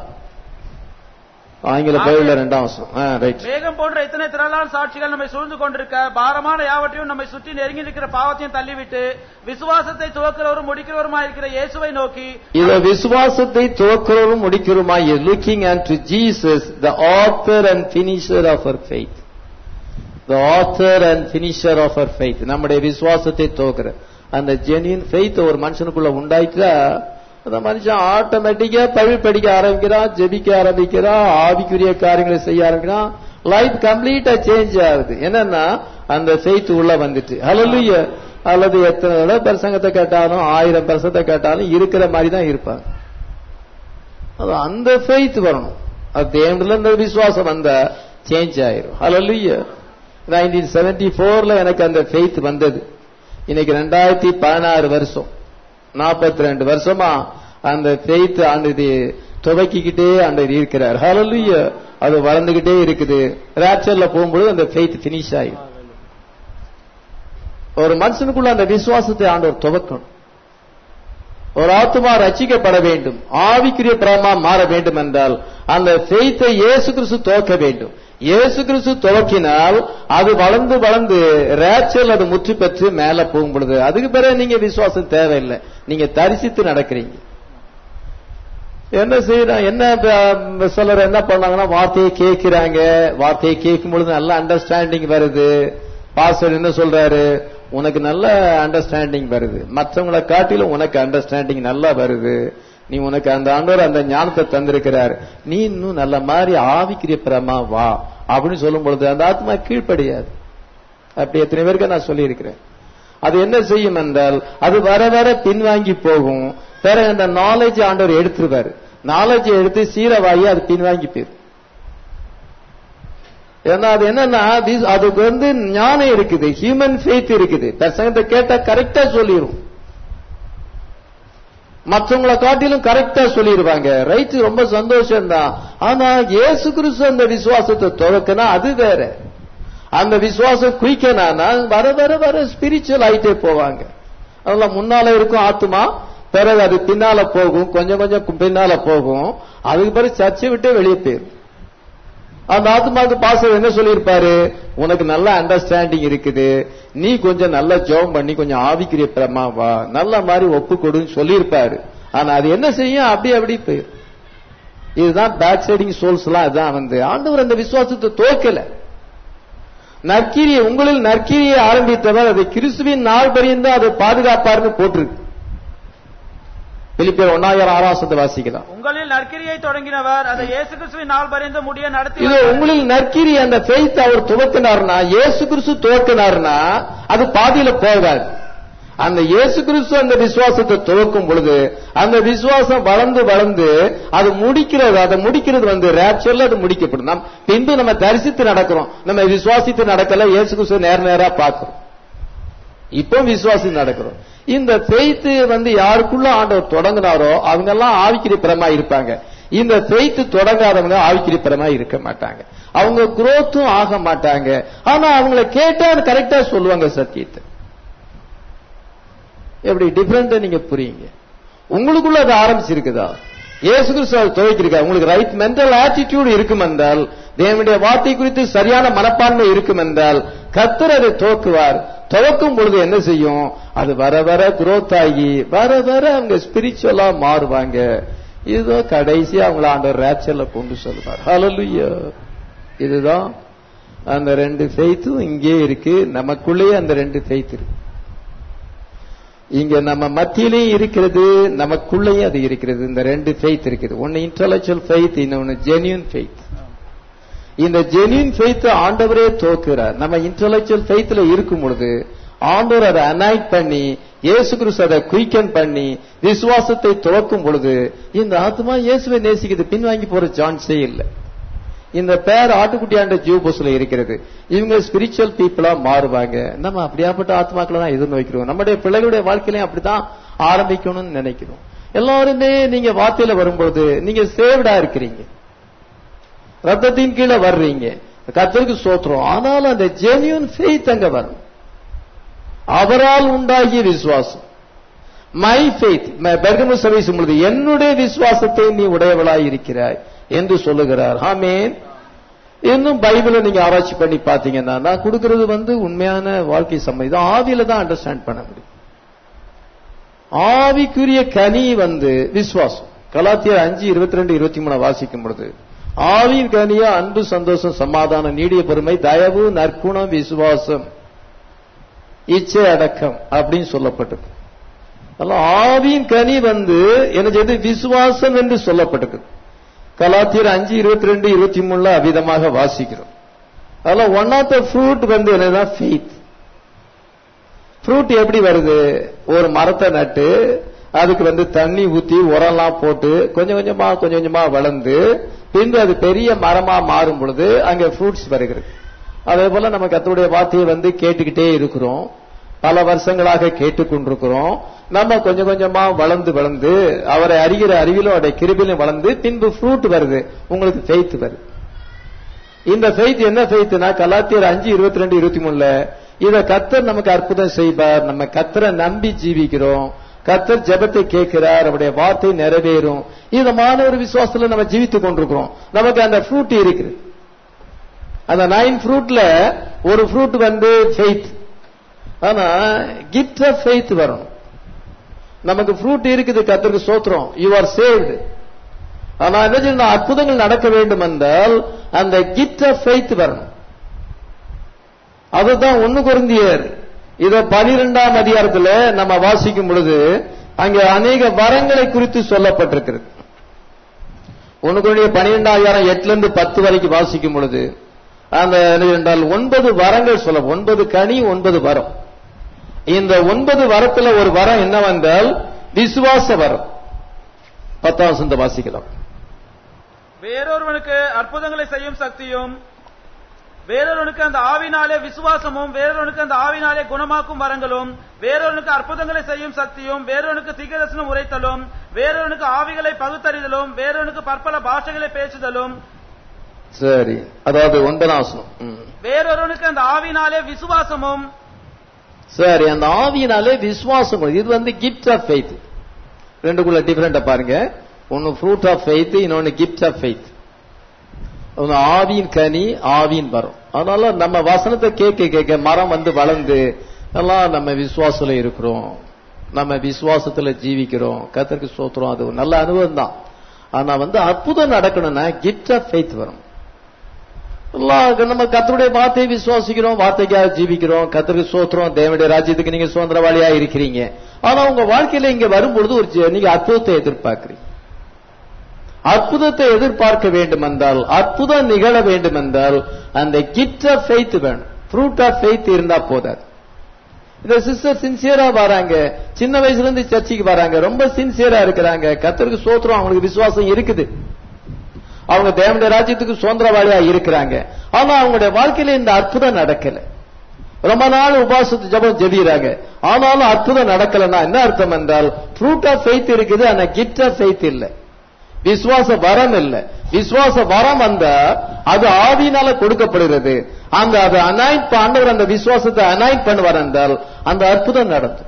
ஆங்கில பைபிள்ல ரெண்டாம் வசனம் ரைட் மேகம் போன்ற இத்தனை திரளான சாட்சிகள் நம்மை சூழ்ந்து கொண்டிருக்க பாரமான யாவற்றையும் நம்மை சுற்றி நெருங்கி இருக்கிற பாவத்தையும் தள்ளிவிட்டு விசுவாசத்தை துவக்கிறவரும் முடிக்கிறவருமா இருக்கிற இயேசுவை நோக்கி இத விசுவாசத்தை துவக்கிறவரும் முடிக்கிறோமாய் looking and to Jesus the author and finisher of our faith the author and finisher of our faith நம்முடைய விசுவாசத்தை துவக்கிற அந்த ஜெனியன் ஃபெய்த் ஒரு மனுஷனுக்குள்ள உண்டாயிட்டா அந்த மனுஷன் ஆட்டோமேட்டிக்கா பழி படிக்க ஆரம்பிக்கிறான் ஜெபிக்க ஆரம்பிக்கிறான் ஆவிக்குரிய காரியங்களை செய்ய ஆரம்பிக்கிறான் லைஃப் கம்ப்ளீட்டா சேஞ்ச் ஆகுது என்னன்னா அந்த ஃபெய்த் உள்ள வந்துட்டு ஹalleluya அல்லது எத்தனை தடவை பிரசங்கத்தை கேட்டாலும் ஆயிரம் பிரசங்கத்தை கேட்டாலும் இருக்கிற மாதிரி தான் இருப்பாங்க அது அந்த ஃபெய்த் வரணும் அது தேவனில் இந்த விசுவாசம் வந்தா சேஞ்ச் ஆயிரும் ஹalleluya நைன்டீன் செவன்டி ஃபோர்ல எனக்கு அந்த ஃபெய்த் வந்தது இன்னைக்கு ரெண்டாயிரத்தி பதினாறு வருஷம் நாற்பத்தி ரெண்டு வருஷமா அந்த ஃபெய்த் ஆண்டு துவக்கிக்கிட்டே ஆண்டவர் இருக்கிறார் ஹalleluya அது வளர்ந்துகிட்டே இருக்குது ராப்சர்ல போகும்போது அந்த ஃபெய்த் ஃபினிஷ் ஆயிடும் ஒரு மனுஷனுக்குள்ள அந்த விசுவாசத்தை ஆண்டவர் துவக்கணும் ஒரு ஆத்துமா ரட்சிக்கப்பட வேண்டும் ஆவிக்குரிய பிரமா மாற வேண்டும் என்றால் அந்த ஃபெய்த்தை இயேசு கிறிஸ்து துவக்க வேண்டும் இயேசு கிறிஸ்து துவக்கினால் அது வளர்ந்து வளர்ந்து ரேச்சல் அது முற்று பெற்று மேல போகும் பொழுது அதுக்கு பிறகு நீங்க விசுவாசம் தேவையில்லை நீங்க தரிசித்து நடக்கிறீங்க என்ன செய்யறோம் என்ன ப- சிலர் என்ன பண்ணாங்கன்னா வார்த்தையை கேட்கிறாங்க வார்த்தையை கேட்கும் பொழுது நல்ல அண்டர்ஸ்டாண்டிங் வருது பாஸ்டர் என்ன சொல்றாரு உனக்கு நல்ல அண்டர்ஸ்டாண்டிங் வருது மற்றவங்களை காட்டிலும் உனக்கு அண்டர்ஸ்டாண்டிங் நல்லா வருது நீ உனக்கு அந்த ஆண்டவர் அந்த ஞானத்தை தந்திருக்கிறார் நீ இன்னும் நல்ல மாதிரி ஆவிக்கிரிய பிரமா வா அப்படின்னு சொல்லும் பொழுது அந்த ஆத்மா கீழ்ப்படியாது அப்படி எத்தனை பேருக்கு நான் சொல்லியிருக்கிறேன் அது என்ன செய்யும் என்றால் அது வர வர பின்வாங்கி போகும் பிறகு அந்த நாலேஜ் ஆண்டவர் எடுத்துருவாரு நாலேஜ் எடுத்து சீரவாயி அது பின்வாங்கி போயிடும் ஏன்னா அது என்னன்னா this- அதுக்கு வந்து ஞானம் இருக்குது ஹியூமன் ஃபெய்த் இருக்குது பிரசங்கத்தை கேட்டா கரெக்டா சொல்லிரும் மற்றவங்களை காட்டிலும் கரெக்டா சொல்லிடுவாங்க ரைட் ரொம்ப சந்தோஷம் தான் ஆனா இயேசு கிறிஸ்து அந்த விசுவாசத்தை துவக்கினா அது வேற அந்த விசுவாசம் குயிக்கனானா வர வர வர ஸ்பிரிச்சுவல் ஆயிட்டே போவாங்க அதெல்லாம் முன்னால இருக்கும் ஆத்துமா பிறகு அது பின்னால போகும் கொஞ்சம் கொஞ்சம் பின்னால போகும் அதுக்கு பிறகு சர்ச்சை விட்டே வெளியே போயிரும் அந்த ஆத்மாவுக்கு பாஸ்டர் என்ன சொல்லியிருப்பாரு உனக்கு நல்ல அண்டர்ஸ்டாண்டிங் இருக்குது நீ கொஞ்சம் நல்லா ஜெபம் பண்ணி கொஞ்சம் ஆவிக்குரிய பிரமா வா நல்ல மாதிரி ஒப்பு கொடுன்னு சொல்லியிருப்பாரு ஆனா அது என்ன செய்யும் அப்படி அப்படி போயிரும் இதுதான் பேக் சைடிங் சோல்ஸ் எல்லாம் இதான் வந்து ஆண்டவர் அந்த விசுவாசத்தை தோக்கல நற்கிரியை உங்களில் நற்கிரியை ஆரம்பித்தவர் அது கிறிஸ்துவின் நாள் பரியந்தம் அதை பாதுகாப்பார்னு போட்டிருக்கு பிலிப்பியர் ஒன்னாயிரம் ஆறாசத்தை வாசிக்கலாம் உங்களில் நற்கிரியை தொடங்கினவர் அதை இயேசு கிறிஸ்துவின் நாள் பரிந்து முடிய நடத்தி இது உங்களில் நற்கிரி அந்த ஃபெய்த் அவர் துவக்கினார்னா இயேசு கிறிஸ்து துவக்கினார்னா அது பாதியில போகாது அந்த இயேசு கிறிஸ்து அந்த விசுவாசத்தை துவக்கும் பொழுது அந்த விசுவாசம் வளர்ந்து வளர்ந்து அது முடிக்கிறது அதை முடிக்கிறது வந்து ரேப்சர்ல அது முடிக்கப்படும் நம் பின்பு நம்ம தரிசித்து நடக்கிறோம் நம்ம விசுவாசித்து நடக்கல இயேசு கிறிஸ்து நேர நேரா பார்க்கிறோம் இப்போ விசுவாசி நடக்கிறோம் இந்த ஃபெய்த் வந்து யாருக்குள்ள ஆண்டவர் தொடங்கினாரோ அவங்க எல்லாம் ஆவிக்கிரி பிரமா இருப்பாங்க இந்த ஃபெய்த் தொடங்காதவங்க ஆவிக்கிரி பிரமா இருக்க மாட்டாங்க அவங்க குரோத்தும் ஆக மாட்டாங்க ஆனா அவங்கள கேட்டா கரெக்டா சொல்லுவாங்க சத்தியத்தை எப்படி டிஃபரெண்ட் நீங்க புரியுங்க உங்களுக்குள்ள அது ஆரம்பிச்சிருக்குதா இயேசு கிறிஸ்து அது துவைக்கிருக்கா உங்களுக்கு ரைட் மென்டல் ஆட்டிடியூட் இருக்கும் என்றால் தேவனுடைய வார்த்தை குறித்து சரியான மனப்பான்மை இருக்கும் என்றால் கத்தர் அதை துவக்குவார் துவக்கும் பொழுது என்ன செய்யும் அது வர வர growth ஆகி வர வர அவங்க ஸ்பிரிச்சுவலா மாறுவாங்க இதோ கடைசி அவங்கள ஆண்டவர் ரேப்சர்ல கொண்டு சொல்லுவார் ஹalleluya இதுதான் அந்த ரெண்டு ஃபெய்த்தும் இங்கே இருக்கு நமக்குள்ளேயே அந்த ரெண்டு ஃபெய்த் இருக்கு இங்க நம்ம மத்தியிலையும் இருக்கிறது நமக்குள்ளேயும் அது இருக்கிறது இந்த ரெண்டு ஃபெய்த் இருக்குது ஒன்னு இன்டலெக்சுவல் ஃபெய்த் இன்னொன்னு ஜென்யூன் ஃபெய்த் இந்த ஜென்யூன் ஃபெய்த் ஆண்டவரே தோக்குறார் நம்ம இன்டலெக்சுவல் ஃபெய்த்ல இருக்கும் பொழுது ஆண்டவர் அதை அனாய்ட் பண்ணி இயேசு கிறிஸ்து அதை குயிக்கன் பண்ணி விசுவாசத்தை துவக்கும் பொழுது இந்த ஆத்மா இயேசுவை நேசிக்குது பின்வாங்கி போற சான்ஸே இல்லை இந்த பேர் ஆட்டுக்குட்டியாண்ட ஜீவபோஸ்ல இருக்கிறது இவங்க ஸ்பிரிச்சுவல் பீப்புளா மாறுவாங்க நம்ம அப்படியாப்பட்ட ஆத்மாக்களை தான் எதிர்நோக்கிறோம் நம்முடைய பிள்ளைகளுடைய வாழ்க்கையிலையும் அப்படித்தான் ஆரம்பிக்கணும்னு நினைக்கிறோம் எல்லாருமே நீங்க வார்த்தையில வரும்பொழுது நீங்க சேவ்டா இருக்கிறீங்க ரத்தத்தின் கீழே வர்றீங்க கத்தருக்கு சோத்திரம் ஆனாலும் அந்த ஜென்யூன் ஃபெய்த் அங்க வரும் அவரால் உண்டாகிய விசுவாசம் மை ஃபெய்த் பெர்கமு சபை சொல்லுது என்னுடைய விசுவாசத்தை நீ உடையவளாய் இருக்கிறாய் என்று சொல்லுகிறார் ஆமேன் இன்னும் பைபிளை நீங்க ஆராய்ச்சி பண்ணி பாத்தீங்கன்னா நான் கொடுக்கிறது வந்து உண்மையான வாழ்க்கை சம்மதி ஆவியில தான் அண்டர்ஸ்டாண்ட் பண்ண முடியும் ஆவிக்குரிய கனி வந்து விசுவாசம் கலாத்தியர் அஞ்சு இருபத்தி ரெண்டு இருபத்தி மூணு வாசிக்கும் பொழுது ஆவியின் கனியா அன்பு சந்தோஷம் சமாதானம் நீடிய பொறுமை தயவு நற்குணம் விசுவாசம் இச்சை அடக்கம் அப்படின்னு சொல்லப்பட்டிருக்கு அதெல்லாம் ஆவியின் கனி வந்து என்ன செய்து விசுவாசம் என்று சொல்லப்பட்டிருக்கு கலாத்தியர் அஞ்சு இருபத்தி ரெண்டு இருபத்தி மூணுல அவ்விதமாக வாசிக்கிறோம் அதெல்லாம் ஒன் ஆஃப் த ஃப்ரூட் வந்து என்னதான் ஃபெய்த் ஃப்ரூட் எப்படி வருது ஒரு மரத்தை நட்டு அதுக்கு வந்து தண்ணி ஊத்தி உரம்லாம் போட்டு கொஞ்சம் கொஞ்சமா கொஞ்சம் கொஞ்சமா வளர்ந்து பின்பு அது பெரிய மரமா மாறும் பொழுது அங்க ஃப்ரூட்ஸ் வருகிறது அதே போல நம்ம கர்த்தருடைய வார்த்தையை வந்து கேட்டுக்கிட்டே இருக்கிறோம் பல வருஷங்களாக கேட்டுக்கொண்டிருக்கிறோம் நம்ம கொஞ்சம் கொஞ்சமா வளர்ந்து வளர்ந்து அவரை அறிகிற அறிவிலும் அவருடைய கிருபிலும் வளர்ந்து பின்பு ஃப்ரூட் வருது உங்களுக்கு ஃபெய்த் வருது இந்த ஃபெய்த் என்ன ஃபெய்த்னா கலாத்தியர் அஞ்சு இருபத்தி ரெண்டு இருபத்தி மூணுல இத கத்தர் நமக்கு அற்புதம் செய்வார் நம்ம கத்தரை நம்பி ஜீவிக்கிறோம் கத்தர் ஜெபத்தை கேட்கிறார் அவருடைய வார்த்தை நிறைவேறும் இதமான ஒரு விசுவாசத்துல நம்ம ஜீவித்துக் கொண்டிருக்கிறோம் நமக்கு அந்த ஃப்ரூட் இருக்குது அந்த நைன் ஃப்ரூட்ல ஒரு ஃப்ரூட் வந்து ஃபெய்த் ஆனா கிஃப்ட் ஆஃப் ஃபெய்த் வரும் நமக்கு ஃப்ரூட் இருக்குது கத்தருக்கு சோத்திரம் யூ ஆர் சேவ்டு ஆனா என்ன செய்யணும் அற்புதங்கள் நடக்க வேண்டும் என்றால் அந்த கிஃப்ட் ஆஃப் ஃபெய்த் வரணும் அதுதான் ஒண்ணு குருந்தியர் இத பனிரெண்டாம் அதிகாரத்துல நம்ம வாசிக்கும் பொழுது அங்க அநேக வரங்களை குறித்து சொல்லப்பட்டிருக்கிறது ஒண்ணு குருந்திய பனிரெண்டாம் அதிகாரம் எட்டுல இருந்து பத்து வரைக்கும் வாசிக்கும் பொழுது அந்த என்ன என்றால் ஒன்பது வரங்கள் சொல்ல ஒன்பது கனி ஒன்பது வரம் இந்த ஒன்பது வரத்துல ஒரு வரம் என்னவென்றால் விசுவாச வரம் பத்தாம் வசந்த வாசிக்கலாம் வேறொருவனுக்கு அற்புதங்களை செய்யும் சக்தியும் வேறொருவனுக்கு அந்த ஆவினாலே விசுவாசமும் வேறொருவனுக்கு அந்த ஆவினாலே குணமாக்கும் வரங்களும் வேறொருவனுக்கு அற்புதங்களை செய்யும் சக்தியும் வேறொருவனுக்கு திகதர்சனம் உரைத்தலும் வேறொருவனுக்கு ஆவிகளை பகுத்தறிதலும் வேறொருவனுக்கு பற்பல பாஷைகளை பேசுதலும் சரி அதாவது ஒன்பதாம் வசனம் ம். வேறொருவனுக்கு அந்த ஆவினாலே விசுவாசமும் சரி அந்த ஆவியினாலே விசுவாசம் கொள்ளுது. இது வந்து கிஃப்ட் ஆஃப் ஃபெய்த் ரெண்டுக்குள்ள டிஃபரெண்டா பாருங்க ஒன்னு ஃப்ரூட் ஆஃப் ஃபெய்த் இன்னொன்னு கிஃப்ட் ஆஃப் ஃபெய்த் ஒன்னு ஆவியின் கனி ஆவியின் வரும் அதனால நம்ம வசனத்தை கேட்க கேட்க மரம் வந்து வளர்ந்து எல்லாம் நம்ம விசுவாசத்துல இருக்கிறோம் நம்ம விசுவாசத்துல ஜீவிக்கிறோம் கத்தருக்கு சோத்துறோம் அது ஒரு நல்ல அனுபவம் தான் ஆனா வந்து அற்புதம் நடக்கணும்னா கிஃப்ட் ஆஃப் ஃபெய்த் வரும் எல்லாம் நம்ம கத்தருடைய வார்த்தையை விசுவாசிக்கிறோம் வார்த்தைக்காக ஜீவிக்கிறோம் கத்தருக்கு சோத்துறோம் தேவனுடைய ராஜ்யத்துக்கு நீங்க சுதந்திரவாளியா இருக்கிறீங்க ஆனா உங்க வாழ்க்கையில இங்க வரும்பொழுது ஒரு ஜெ- நீங்க அற்புதத்தை எதிர்பார்க்கிறீங்க அற்புதத்தை எதிர்பார்க்க வேண்டும் என்றால் அற்புதம் நிகழ வேண்டும் என்றால் அந்த கிஃப்ட் ஆஃப் ஃபெய்த் வேணும் ஃப்ரூட் ஆஃப் ஃபெய்த் இருந்தா போதாது இந்த சிஸ்டர் சின்சியரா வராங்க சின்ன வயசுல இருந்து சர்ச்சுக்கு வராங்க ரொம்ப சின்சியரா இருக்கிறாங்க கத்தருக்கு சோத்திரம் அவங்களுக்கு விசுவாசம் இருக்குது அவங்க தேவனுடைய ராஜ்யத்துக்கு சுதந்திரவாளியா இருக்கிறாங்க ஆனா அவங்களுடைய வாழ்க்கையில இந்த அற்புதம் நடக்கல ரொம்ப நாள் உபாசத்து ஜபம் ஜெபிக்கிறாங்க ஆனாலும் அற்புதம் நடக்கலன்னா என்ன அர்த்தம் என்றால் ஃப்ரூட் ஆஃப் ஃபெய்த் இருக்குது ஆனா கிஃப்ட் ஆஃப் ஃபெய்த் இல்ல விசுவாச வரம் இல்ல விசுவாச வரம் வந்தா அது ஆவியினால கொடுக்கப்படுகிறது அந்த அது அனாய்ட் ஆண்டவர் அந்த விசுவாசத்தை அனாய்ட் பண்ணுவார் என்றால் அந்த அற்புதம் நடக்கும்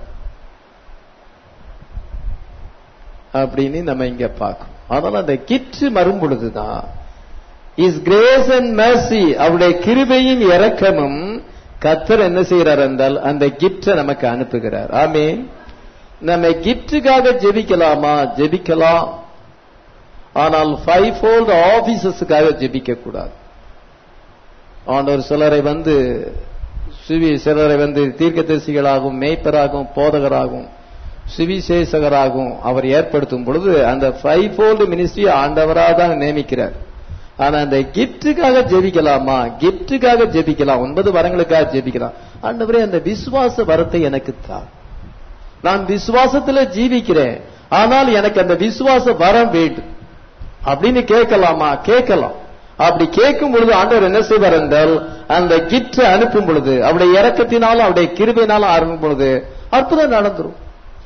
அப்படின்னு நம்ம இங்க பார்க்கணும் அதனால அந்த கிற்று வரும் பொழுதுதான் இஸ் கிரேஸ் அண்ட் mercy அவருடைய கிருபையும் இரக்கமும் கத்தர் என்ன செய்கிறார் என்றால் அந்த கிஃப்ட நமக்கு அனுப்புகிறார் ஆமென் நம்ம கிஃப்டுக்காக ஜெபிக்கலாமா ஜெபிக்கலாம் ஆனால் ஃபைவ் ஃபோல்ட் ஆபீசஸுக்காக ஜெபிக்க கூடாது ஆண்டவர் சிலரை வந்து சுவி சிலரை வந்து தீர்க்கதரிசிகளாகவும் மேய்ப்பராகவும் போதகராகவும் சுவிசேஷகராகவும் அவர் ஏற்படுத்தும் பொழுது அந்த ஃபைவ் ஃபோல்டு மினிஸ்ட்ரி ஆண்டவராக தான் நியமிக்கிறார் ஆனா அந்த கிஃப்டுக்காக ஜெபிக்கலாமா கிஃப்டுக்காக ஜெபிக்கலாம் ஒன்பது வரங்களுக்காக ஜெபிக்கலாம் ஆண்டவரே அந்த விசுவாச வரத்தை எனக்கு தான் நான் விசுவாசத்துல ஜீவிக்கிறேன் ஆனால் எனக்கு அந்த விசுவாச வரம் வேண்டும் அப்படின்னு கேட்கலாமா கேட்கலாம் அப்படி கேட்கும் பொழுது ஆண்டவர் என்ன செய்வார் என்றால் அந்த கிஃப்ட் அனுப்பும் பொழுது அவருடைய இறக்கத்தினாலும் அவருடைய கிருபையினாலும் ஆரம்பிக்கும் பொழுது அற்புதம் நடந்துரும்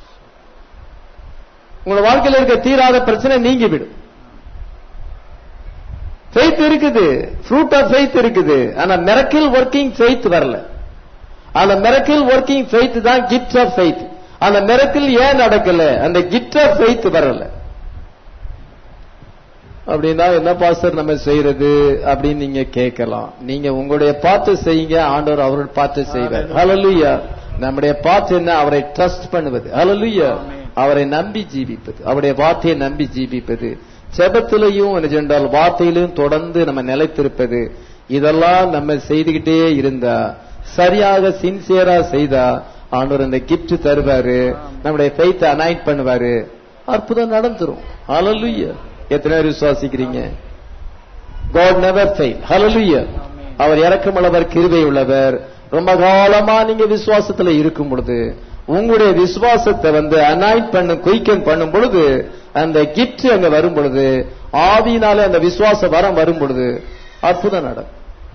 உங்களோட வாழ்க்கையில இருக்க தீராத பிரச்சனை நீங்கிவிடும் ஃபெய்த் இருக்குது ஃப்ரூட் ஆஃப் ஃபெய்த் இருக்குது ஆனா மிரக்கிள் ஒர்க்கிங் ஃபெய்த் வரல அந்த மிரக்கிள் ஒர்க்கிங் ஃபெய்த் தான் கிஃப்ட் ஆஃப் ஃபெய்த் அந்த மிரக்கிள் ஏன் நடக்கல அந்த கிஃப்ட் ஆஃப் ஃபெய்த் வரல அப்படின்னா என்ன பாஸ்டர் நம்ம செய்யறது அப்படின்னு நீங்க கேட்கலாம் நீங்க உங்களுடைய பார்த்து செய்யுங்க ஆண்டவர் அவரோட பார்த்து செய்வார் ஹalleluya நம்முடைய பார்த்து என்ன அவரை ட்ரஸ்ட் பண்ணுவது ஹalleluya அவரை நம்பி ஜீவிப்பது அவருடைய வார்த்தையை நம்பி ஜீவிப்பது செபத்திலையும் என்ன சென்றால் வார்த்தையிலும் தொடர்ந்து நம்ம நிலைத்திருப்பது இதெல்லாம் நம்ம செய்துகிட்டே இருந்தா சரியாக சின்சியரா செய்தா ஆண்டவர் அந்த கிஃப்ட் தருவாரு நம்முடைய ஃபெய்த் அனாயிட் பண்ணுவாரு அற்புதம் நடந்துரும் ஹalleluya எத்தனை பேர் விசுவாசிக்கிறீங்க God never fail hallelujah அவர் இறக்கமுள்ளவர் கிருபை உள்ளவர் ரொம்ப காலமா நீங்க விசுவாசத்துல இருக்கும் பொழுது உங்களுடைய விசுவாசத்தை வந்து அனாய்ட் பண்ணு குயிக்கன் பண்ணும் பொழுது அந்த கிஃப்ட் அங்க வரும் பொழுது ஆவியினாலே அந்த விசுவாச வரம் வரும் பொழுது அற்புதம் நடக்கும்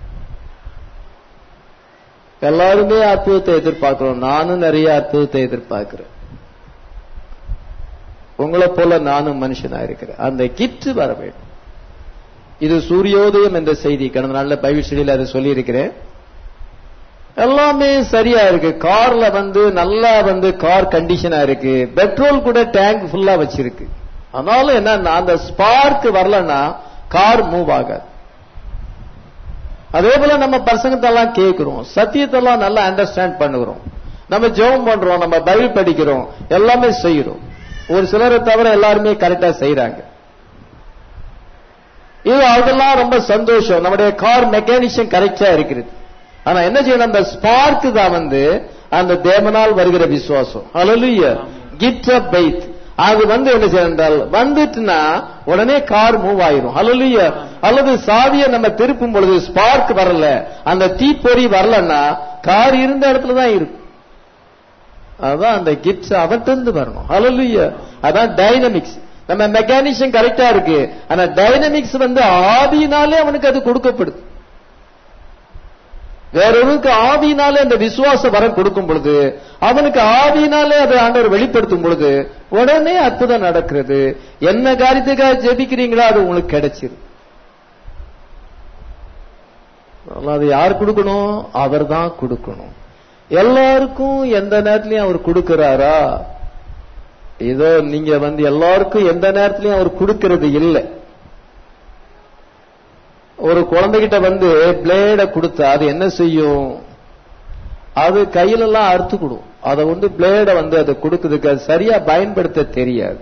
எல்லாருமே அற்புதத்தை எதிர்பார்க்கிறோம் நானும் நிறைய அற்புதத்தை எதிர்பார்க்கிறேன் உங்களை போல நானும் மனுஷனா இருக்கிறேன் அந்த கிஃப்ட் வர வேண்டும் இது சூரியோதயம் என்ற செய்தி கடந்த நாள்ல பைபிள் ஸ்டடியில் அதை சொல்லி இருக்கிறேன் எல்லாமே சரியா இருக்கு கார்ல வந்து நல்லா வந்து கார் கண்டிஷனா இருக்கு பெட்ரோல் கூட டேங்க் ஃபுல்லா வச்சிருக்கு ஆனாலும் என்னன்னா அந்த ஸ்பார்க் வரலன்னா கார் மூவ் ஆகாது அதே போல நம்ம பசங்கத்தெல்லாம் கேட்கிறோம் சத்தியத்தெல்லாம் நல்லா அண்டர்ஸ்டாண்ட் பண்ணுகிறோம் நம்ம ஜெபம் பண்றோம் நம்ம பைபிள் படிக்கிறோம் எல்லாமே செய்யறோம் ஒரு சிலரை தவிர எல்லாருமே கரெக்டா செய்யறாங்க இது அதெல்லாம் ரொம்ப சந்தோஷம் நம்முடைய கார் மெக்கானிஷியம் கரெக்டா இருக்கிறது ஆனா என்ன செய்யணும் அந்த ஸ்பார்க் தான் வந்து அந்த தேவனால் வருகிற விசுவாசம் அலலுய கிஃப்ட் ஆஃப் பைத் அது வந்து என்ன செய்யணும் என்றால் வந்துட்டுனா உடனே கார் மூவ் ஆயிரும் அலலுய அல்லது சாவியை நம்ம திருப்பும் பொழுது ஸ்பார்க் வரல அந்த தீப்பொறி வரலன்னா கார் இருந்த இடத்துல தான் இருக்கும் அதான் அந்த கிஃப்ட்ஸ் அவற்றிருந்து வரணும் அலலுய அதான் டைனமிக்ஸ் நம்ம மெக்கானிஷியம் கரெக்டா இருக்கு ஆனா டைனமிக்ஸ் வந்து ஆவியினாலே அவனுக்கு அது கொடுக்கப்படுது வேறொருக்கு ஆவியினாலே அந்த விசுவாச வரம் கொடுக்கும் பொழுது அவனுக்கு ஆவியினாலே அதை ஆண்டவர் வெளிப்படுத்தும் பொழுது உடனே அற்புதம் நடக்கிறது என்ன காரியத்துக்காக ஜெபிக்கிறீங்களோ அது உங்களுக்கு கிடைச்சிரு அது யார் கொடுக்கணும் அவர் தான் கொடுக்கணும் எல்லாருக்கும் எந்த நேரத்திலையும் அவர் கொடுக்கிறாரா ஏதோ நீங்க வந்து எல்லாருக்கும் எந்த நேரத்திலையும் அவர் கொடுக்கிறது இல்லை ஒரு குழந்தைகிட்ட வந்து பிளேட கொடுத்தா அது என்ன செய்யும் அது கையிலெல்லாம் அறுத்துக்கிடும் அதை வந்து பிளேட வந்து அதை கொடுக்குறதுக்கு அது சரியா பயன்படுத்த தெரியாது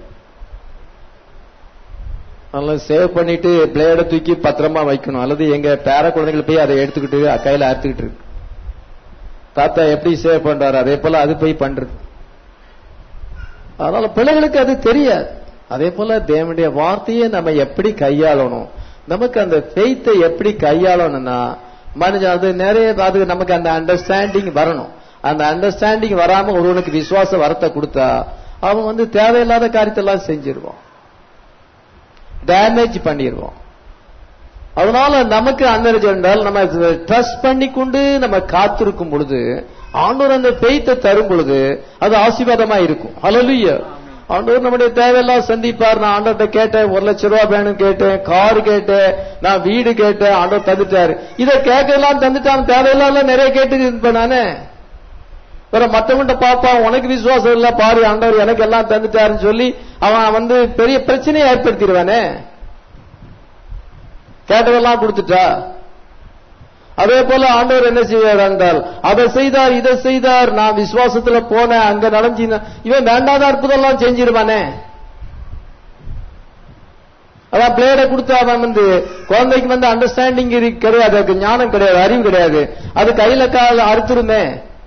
நல்லா சேவ் பண்ணிட்டு பிளேட தூக்கி பத்திரமா வைக்கணும் அல்லது எங்க பேர குழந்தைகள் போய் அதை எடுத்துக்கிட்டு கையில அறுத்துக்கிட்டு இருக்கு தாத்தா எப்படி சேவ் பண்றாரு அதே போல அது போய் பண்றது அதனால பிள்ளைகளுக்கு அது தெரியாது அதே போல தேவனுடைய வார்த்தையை நம்ம எப்படி கையாளணும் நமக்கு அந்த ஃபெய்த்தை எப்படி கையாளணும்னா மனுஷன் அது நிறைய அது நமக்கு அந்த அண்டர்ஸ்டாண்டிங் வரணும் அந்த அண்டர்ஸ்டாண்டிங் வராம ஒருவனுக்கு விசுவாச வரத்தை கொடுத்தா அவன் வந்து தேவையில்லாத காரியத்தெல்லாம் செஞ்சிருவான் டேமேஜ் பண்ணிடுவான் அதனால நமக்கு அந்த என்றால் நம்ம ட்ரஸ்ட் பண்ணி கொண்டு நம்ம காத்திருக்கும் பொழுது ஆண்டவர் அந்த பெய்த்தை தரும் பொழுது அது ஆசீர்வாதமா இருக்கும் ஹalleluya ஆண்டவர் நம்முடைய தேவையெல்லாம் சந்திப்பார் நான் ஆண்டவர்கிட்ட கேட்டேன் ஒரு லட்சம் ரூபாய் வேணும் கேட்டேன் கார் கேட்டேன் நான் வீடு கேட்டேன் ஆண்டவர் தந்துட்டாரு இதை கேட்கலாம் தந்துட்டான் தேவையில்லாம நிறைய கேட்டு இருப்பேன் நானே வேற மத்தவங்கிட்ட பாப்பான் உனக்கு விசுவாசம் இல்ல பாரு ஆண்டவர் எனக்கு எல்லாம் தந்துட்டாருன்னு சொல்லி அவன் வந்து பெரிய பிரச்சனையை ஏற்படுத்திடுவானே கேட்டதெல்லாம் கொடுத்துட்டா அதே போல ஆண்டவர் என்ன செய்வார் என்றால் அதை செய்தார் இதை செய்தார் நான் விசுவாசத்துல போனேன் அங்க நடஞ்சி இவன் வேண்டாத அற்புதம் எல்லாம் செஞ்சிருவானே அதான் பிளேட கொடுத்து அவன் வந்து குழந்தைக்கு வந்து அண்டர்ஸ்டாண்டிங் கிடையாது அதுக்கு ஞானம் கிடையாது அறிவு கிடையாது அது கையில கால அறுத்துருமே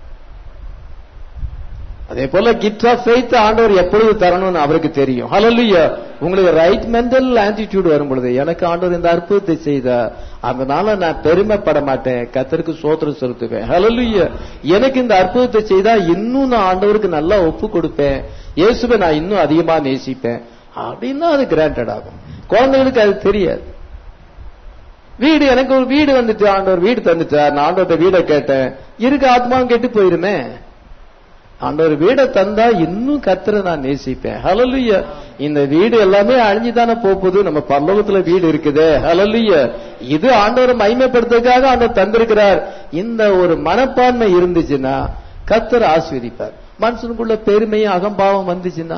அதே போல கிஃப்ட் ஆஃப் ஃபெய்த் ஆண்டவர் எப்பொழுது தரணும்னு அவருக்கு தெரியும் ஹalleluya உங்களுக்கு ரைட் மென்டல் ஆட்டிடியூட் வரும் பொழுது எனக்கு ஆண்டவர் இந்த அற்புதத்தை செய்தா அதனால நான் பெருமைப்பட மாட்டேன் கத்தருக்கு சோத்திரம் செலுத்துவேன் ஹalleluya எனக்கு இந்த அற்புதத்தை செய்தா இன்னும் நான் ஆண்டவருக்கு நல்லா ஒப்பு கொடுப்பேன் இயேசுவை நான் இன்னும் அதிகமா நேசிப்பேன் அப்படின்னா அது கிராண்டட் ஆகும் குழந்தைகளுக்கு அது தெரியாது வீடு எனக்கு ஒரு வீடு வந்துட்டு ஆண்டவர் வீடு தந்துட்டார் நான் ஆண்டவர்கிட்ட வீடை கேட்டேன் இருக்க ஆத்மாவும் கெட்டு போயிருமே ஆண்டவர் வீடை தந்தா இன்னும் கத்திர நான் நேசிப்பேன் ஹலலுய இந்த வீடு எல்லாமே அழிஞ்சுதானே போகுது நம்ம பல்லவத்துல வீடு இருக்குது ஹலலுய இது ஆண்டவர் மைமைப்படுத்துறதுக்காக ஆண்டவர் தந்திருக்கிறார் இந்த ஒரு மனப்பான்மை இருந்துச்சுன்னா கத்தர் ஆஸ்வதிப்பார் மனுஷனுக்குள்ள பெருமையும் அகம்பாவம் வந்துச்சுன்னா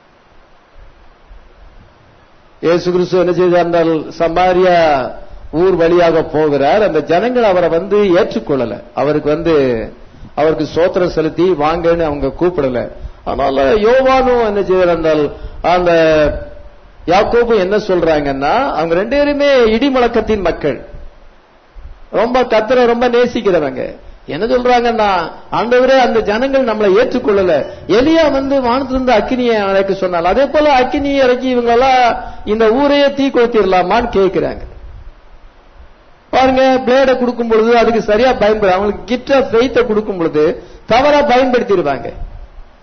இயேசு கிறிஸ்து என்ன செய்தார் சமாரியா ஊர் வழியாக போகிறார் அந்த ஜனங்கள் அவரை வந்து ஏற்றுக்கொள்ளல அவருக்கு வந்து அவருக்கு சோத்திரம் செலுத்தி வாங்கன்னு அவங்க கூப்பிடல அதனால யோவானும் என்ன செய்யறால் அந்த யாக்கோபு என்ன சொல்றாங்கன்னா அவங்க ரெண்டு பேருமே இடிமுழக்கத்தின் மக்கள் ரொம்ப கத்தரை ரொம்ப நேசிக்கிறவங்க என்ன சொல்றாங்கன்னா ஆண்டவரே அந்த ஜனங்கள் நம்மளை ஏற்றுக்கொள்ளல எலியா வந்து வானத்திலிருந்து அக்கினியை இறக்க சொன்னால் அதே போல அக்கினியை இறக்கி இவங்க எல்லாம் இந்த ஊரையே தீ கொளுத்திடலாமான்னு கேட்கிறாங்க பாருங்க பிளேட கொடுக்கும் பொழுது அதுக்கு சரியா பயன்படும் அவங்களுக்கு கிஃப்ட் ஆஃப் ஃபெய்த்தை கொடுக்கும் பொழுது தவறா பயன்படுத்திடுவாங்க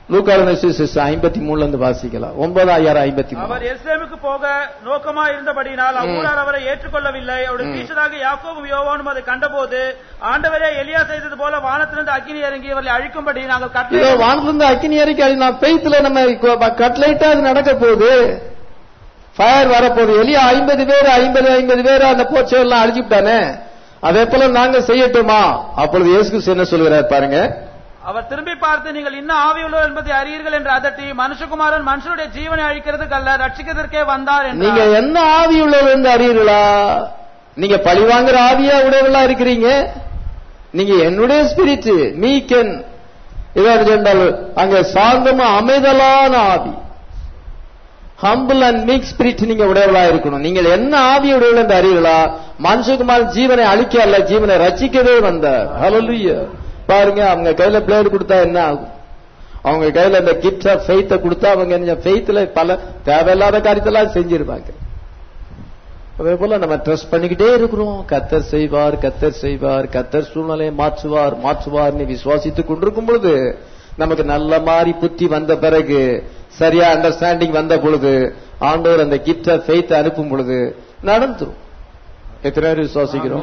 லூக்காளன சுவிசேஷம் ஐம்பத்தி மூணுல இருந்து வாசிக்கலாம் ஒன்பதாயிரம் ஐம்பத்தி அவர் மூணு எருசலேமுக்கு போக நோக்கமா இருந்தபடியினால் அவ்வூரார் அவரை ஏற்றுக்கொள்ளவில்லை அவருடைய ம். சீஷராக யாக்கோபும் யோவானும் அதை கண்டபோது ஆண்டவரே எலியா செய்தது போல வானத்திலிருந்து அக்கினி இறங்கி இவர்களை அழிக்கும்படி நாங்கள் இதோ கட்டளை வானத்திலிருந்து அக்கினி இறக்கி நான் பெய்த்துல நம்ம கட்லைட்டா அது நடக்க போகுது ஃபயர் வரப்போகுது எலியா ஐம்பது பேர் ஐம்பது ஐம்பது பேர் அந்த போச்செல்லாம் அழிச்சுட்டானே அதே போல நாங்க செய்யட்டுமா அப்பொழுது இயேசு கிறிஸ்து என்ன சொல்கிறார் பாருங்க அவர் திரும்பி பார்த்து நீங்கள் இன்னும் ஆவியுள்ளோர் என்பதை அறியீர்கள் என்று அதட்டி மனுஷகுமாரன் மனுஷனுடைய ஜீவனை அழிக்கிறதுக்கு அல்ல ரட்சிக்கிறதற்கே வந்தார் நீங்க என்றார் என்ன ஆவி உள்ளவர் என்று அறியீர்களா நீங்க பழி வாங்குற ஆவியா உடையவளா இருக்கிறீங்க நீங்க என்னுடைய ஸ்பிரிட் மீக்கன் இதாவது என்றால் அங்க சாந்தமா அமைதலான ஆவி ஹம்பிள் அண்ட் மீக் ஸ்பிரிட் நீங்க உடையவளா இருக்கணும் நீங்கள் என்ன ஆவி உடையவள் என்று அறியீர்களா மனுஷகுமார் ஜீவனை அழிக்க அல்ல ஜீவனை ரசிக்கவே வந்தார் ஹalleluya பாருங்க அவங்க கையில பிளேடு கொடுத்தா என்ன ஆகும் அவங்க கையில இந்த கிஃப்ட் ஆஃப் ஃபெய்த்தை கொடுத்தா அவங்க என்ன ஃபெய்த்ல பல தேவையில்லாத காரியத்தெல்லாம் செஞ்சிருப்பாங்க அதே போல நம்ம ட்ரஸ்ட் பண்ணிக்கிட்டே இருக்கிறோம் கத்தர் செய்வார் கத்தர் செய்வார் கத்தர் சூழ்நிலையை மாற்றுவார் மாற்றுவார்னு விசுவாசித்துக் கொண்டிருக்கும் பொழுது நமக்கு நல்ல மாதிரி புத்தி வந்த பிறகு சரியா அண்டர்ஸ்டாண்டிங் வந்த பொழுது ஆண்டவர் அந்த கிஃப்ட் ஆஃப் ஃபெய்த் அனுப்பும் பொழுது நடந்துரும் எத்தனை பேர் விசுவாசிக்கிறோம்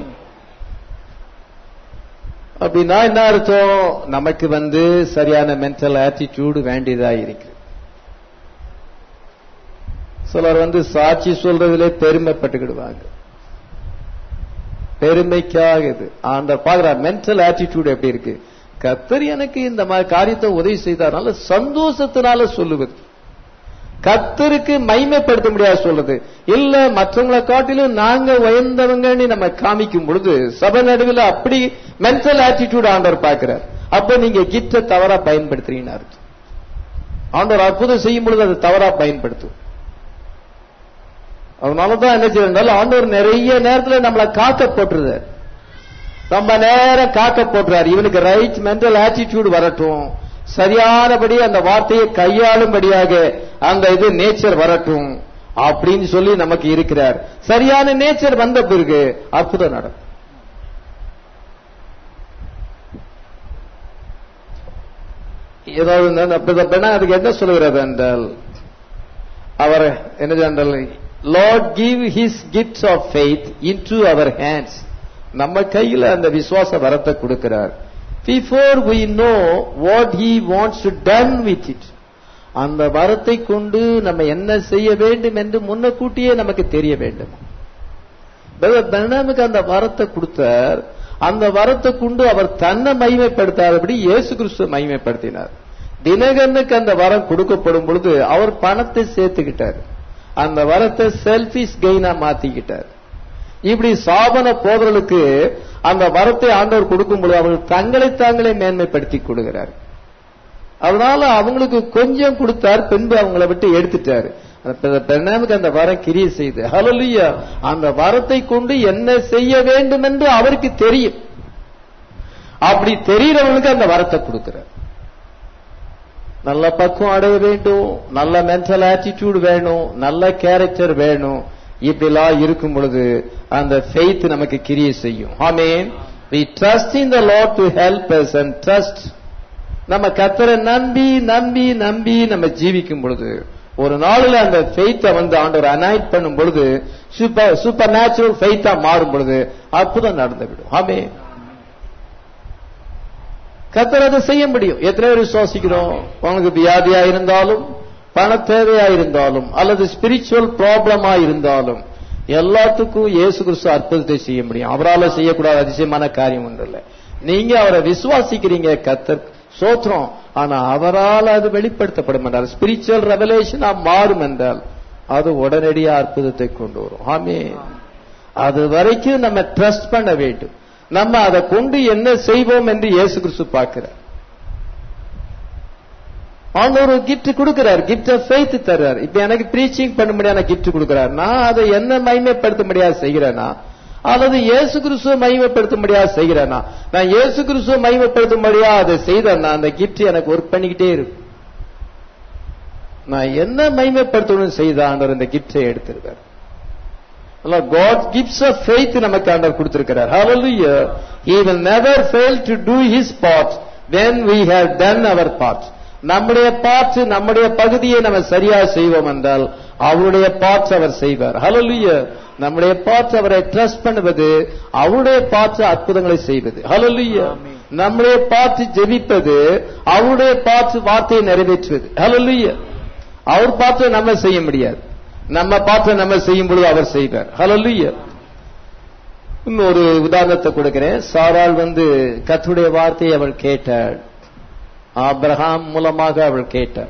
அப்படின்னா என்ன அர்த்தம் நமக்கு வந்து சரியான மென்டல் ஆட்டிடியூடு வேண்டியதா இருக்கு சிலர் வந்து சாட்சி சொல்றதிலே பெருமைப்பட்டுக்கிடுவாங்க பெருமைக்காக இது அந்த பாக்குற மென்டல் ஆட்டிடியூட் எப்படி இருக்கு கத்தர் எனக்கு இந்த மாதிரி காரியத்தை உதவி செய்தார்னால சந்தோஷத்தினால சொல்லுவது கத்தருக்கு மைமைப்படுத்த முடியாது சொல்றது இல்ல மற்றவங்களை காட்டிலும் நாங்க உயர்ந்தவங்கன்னு நம்ம காமிக்கும் பொழுது சபை நடுவில் அப்படி மென்டல் ஆட்டிடியூட் ஆண்டவர் பார்க்கிறார் அப்ப நீங்க கிட்ட தவறா பயன்படுத்துறீங்கன்னு அர்த்தம் ஆண்டவர் அற்புதம் செய்யும் பொழுது அதை தவறா பயன்படுத்தும் அதனாலதான் என்ன செய்யறால் ஆண்டவர் நிறைய நேரத்துல நம்மளை காக்க போட்டுருது ரொம்ப நேரம் காக்க போட்டுறாரு இவனுக்கு ரைட் மென்டல் ஆட்டிடியூட் வரட்டும் சரியானபடி அந்த வார்த்தையை கையாளும்படியாக அந்த இது நேச்சர் வரட்டும் அப்படின்னு சொல்லி நமக்கு இருக்கிறார் சரியான நேச்சர் வந்த பிறகு அற்புதம் நடக்கும் ஏதாவது இந்த- இந்த பெண்ணா அதுக்கு என்ன சொல்லுகிறது என்றால் அவர் என்னது என்றால் lord give his gifts of faith into our hands நம்ம கையில அந்த விசுவாச வரத்தை கொடுக்கிறார் before we know what he wants to done with it அந்த வரத்தை கொண்டு நம்ம என்ன செய்ய வேண்டும் என்று முன்னக்கூட்டியே நமக்கு தெரிய வேண்டும் தனமுக்கு அந்த வரத்தை கொடுத்தார் அந்த வரத்தை கொண்டு அவர் தன்னை மகிமைப்படுத்தாதபடி இயேசு கிறிஸ்துவ மகிமைப்படுத்தினார் தினகரனுக்கு அந்த வரம் கொடுக்கப்படும் பொழுது அவர் பணத்தை சேர்த்துக்கிட்டார் அந்த வரத்தை செல்பிஷ் கெயினா மாத்திக்கிட்டார் இப்படி சாபன போதலுக்கு அந்த வரத்தை ஆண்டவர் கொடுக்கும் பொழுது அவர்கள் தங்களை தாங்களே மேன்மைப்படுத்தி கொடுக்கிறார் அதனால அவங்களுக்கு கொஞ்சம் கொடுத்தார் பின்பு அவங்கள விட்டு எடுத்துட்டாரு அந்த பெண்ணாமுக்கு அந்த வரம் கிரிய செய்து ஹalleluya அந்த வரத்தை கொண்டு என்ன செய்ய வேண்டும் என்று அவருக்கு தெரியும் அப்படி தெரிகிறவங்களுக்கு அந்த வரத்தை கொடுக்கிறார் நல்ல பக்குவம் அடைய வேண்டும் நல்ல மென்டல் ஆட்டிடியூட் வேணும் நல்ல கேரக்டர் வேணும் இப்படிலாம் இருக்கும் பொழுது அந்த ஃபெய்த் நமக்கு கிரியை செய்யும் ஆமென் we trust in the lord to help us and trust நம்ம கத்தரை நம்பி நம்பி நம்பி நம்ம ஜீவிக்கும் பொழுது ஒரு நாளில் அந்த ஃபெய்த்தை வந்து ஆண்டவர் அனாய்ட் பண்ணும் பொழுது சூப்பர் சூப்பர் நேச்சுரல் ஃபெய்த்தா மாறும் பொழுது அற்புதம் நடந்துவிடும் ஆமே கத்தர் அதை செய்ய முடியும் எத்தனை பேர் விசுவாசிக்கிறோம் உனக்கு வியாதியா இருந்தாலும் பண தேவையா இருந்தாலும் அல்லது ஸ்பிரிச்சுவல் ப்ராப்ளமா இருந்தாலும் எல்லாத்துக்கும் இயேசு கிறிஸ்து அற்புதத்தை செய்ய முடியும் அவரால் செய்யக்கூடாத அதிசயமான காரியம் ஒன்று இல்லை நீங்க அவரை விசுவாசிக்கிறீங்க கத்தர் சோத்திரம் ஆனா அவரால் அது வெளிப்படுத்தப்படும் என்றால் ஸ்பிரிச்சுவல் ரெவலேஷனா மாறும் என்றால் அது உடனடியா அற்புதத்தை கொண்டு வரும் ஆமே அது வரைக்கும் நம்ம ட்ரஸ்ட் பண்ண வேண்டும் நம்ம அதை கொண்டு என்ன செய்வோம் என்று இயேசு கிறிஸ்து பார்க்கிறார் அவங்க ஒரு கிஃப்ட் கொடுக்கிறார் கிஃப்ட் ஆஃப் ஃபெய்த் தர்றார் இப்ப எனக்கு ப்ரீச்சிங் பண்ண முடியாத கிஃப்ட் கொடுக்கிறார் நான் அதை என்ன மகிமைப்படுத்த முடியாது செய்கிறேனா அல்லது இயேசு கிறிஸ்துவ மகிமைப்படுத்த முடியாது செய்கிறேனா நான் இயேசு கிறிஸ்துவ மகிமைப்படுத்த முடியாது அதை செய்தேன்னா அந்த கிஃப்ட் எனக்கு ஒர்க் பண்ணிக்கிட்டே இருக்கும் நான் என்ன மகிமைப்படுத்தணும்னு செய்த ஆண்டவர் இந்த கிஃப்டை எடுத்திருக்கார் காட் கிப்ஸ் ஆஃப் ஃபெய்த் நமக்கு ஆண்டவர் கொடுத்திருக்கிறார் hallelujah he will never fail to do his part when we have done our part நம்முடைய பார்ட்ஸ் நம்முடைய பகுதியை நம்ம சரியா செய்வோம் என்றால் அவருடைய பார்ட்ஸ் அவர் செய்வார் ஹalleluya நம்முடைய பார்ட்ஸ் அவரை ட்ரஸ்ட் பண்ணுவது அவருடைய பார்ட்ஸ் அற்புதங்களை செய்வது ஹalleluya ஆமென். நம்முடைய பார்ட்ஸ் ஜெபிப்பது அவருடைய பார்ட்ஸ் வார்த்தையை நிறைவேற்றுவது ஹalleluya அவர் பார்த்து நம்ம செய்ய முடியாது நம்ம பார்த்து நம்ம செய்யும் பொழுது அவர் செய்வார் ஹalleluya இன்னொரு உதாரணத்தை கொடுக்கிறேன் சாராள் வந்து கர்த்தருடைய வார்த்தையை அவள் கேட்டாள் ஆபிரகாம் மூலமாக அவள் கேட்டாள்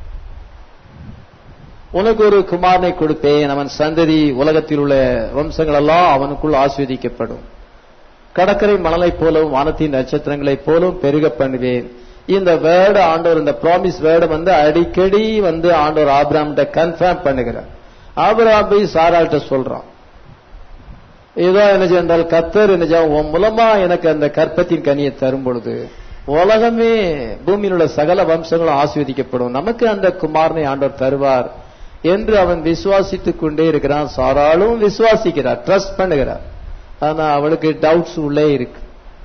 உனக்கு ஒரு குமாரனை கொடுப்பேன் அவன் சந்ததி உலகத்தில் உள்ள வம்சங்கள் எல்லாம் அவனுக்குள் ஆஸ்வதிக்கப்படும் கடற்கரை மணலைப் போலவும் வானத்தின் நட்சத்திரங்களைப் போலவும் பெருக பண்ணுவேன் இந்த வேர்டு ஆண்டவர் இந்த ப்ராமிஸ் வேர்டு வந்து அடிக்கடி வந்து ஆண்டவர் ஆபிராம்கிட்ட கன்ஃபார்ம் பண்ணுகிறார் ஆபிரகாம் போய் சாராள்கிட்ட சொல்றான் ஏதோ என்ன என்றால் கத்தர் என்ன செய்ய, உன் மூலமா எனக்கு அந்த கற்பத்தின் கனியை தரும் பொழுது உலகமே பூமியில் உள்ள சகல வம்சங்களும் ஆசீர்வதிக்கப்படும் நமக்கு அந்த குமாரனை ஆண்டவர் தருவார் என்று அவன் விசுவாசித்துக் கொண்டே இருக்கிறான் சாராளும் விசுவாசிக்கிறார் ட்ரஸ்ட் பண்ணுகிறார் ஆனா அவளுக்கு டவுட்ஸ் உள்ளே இருக்கு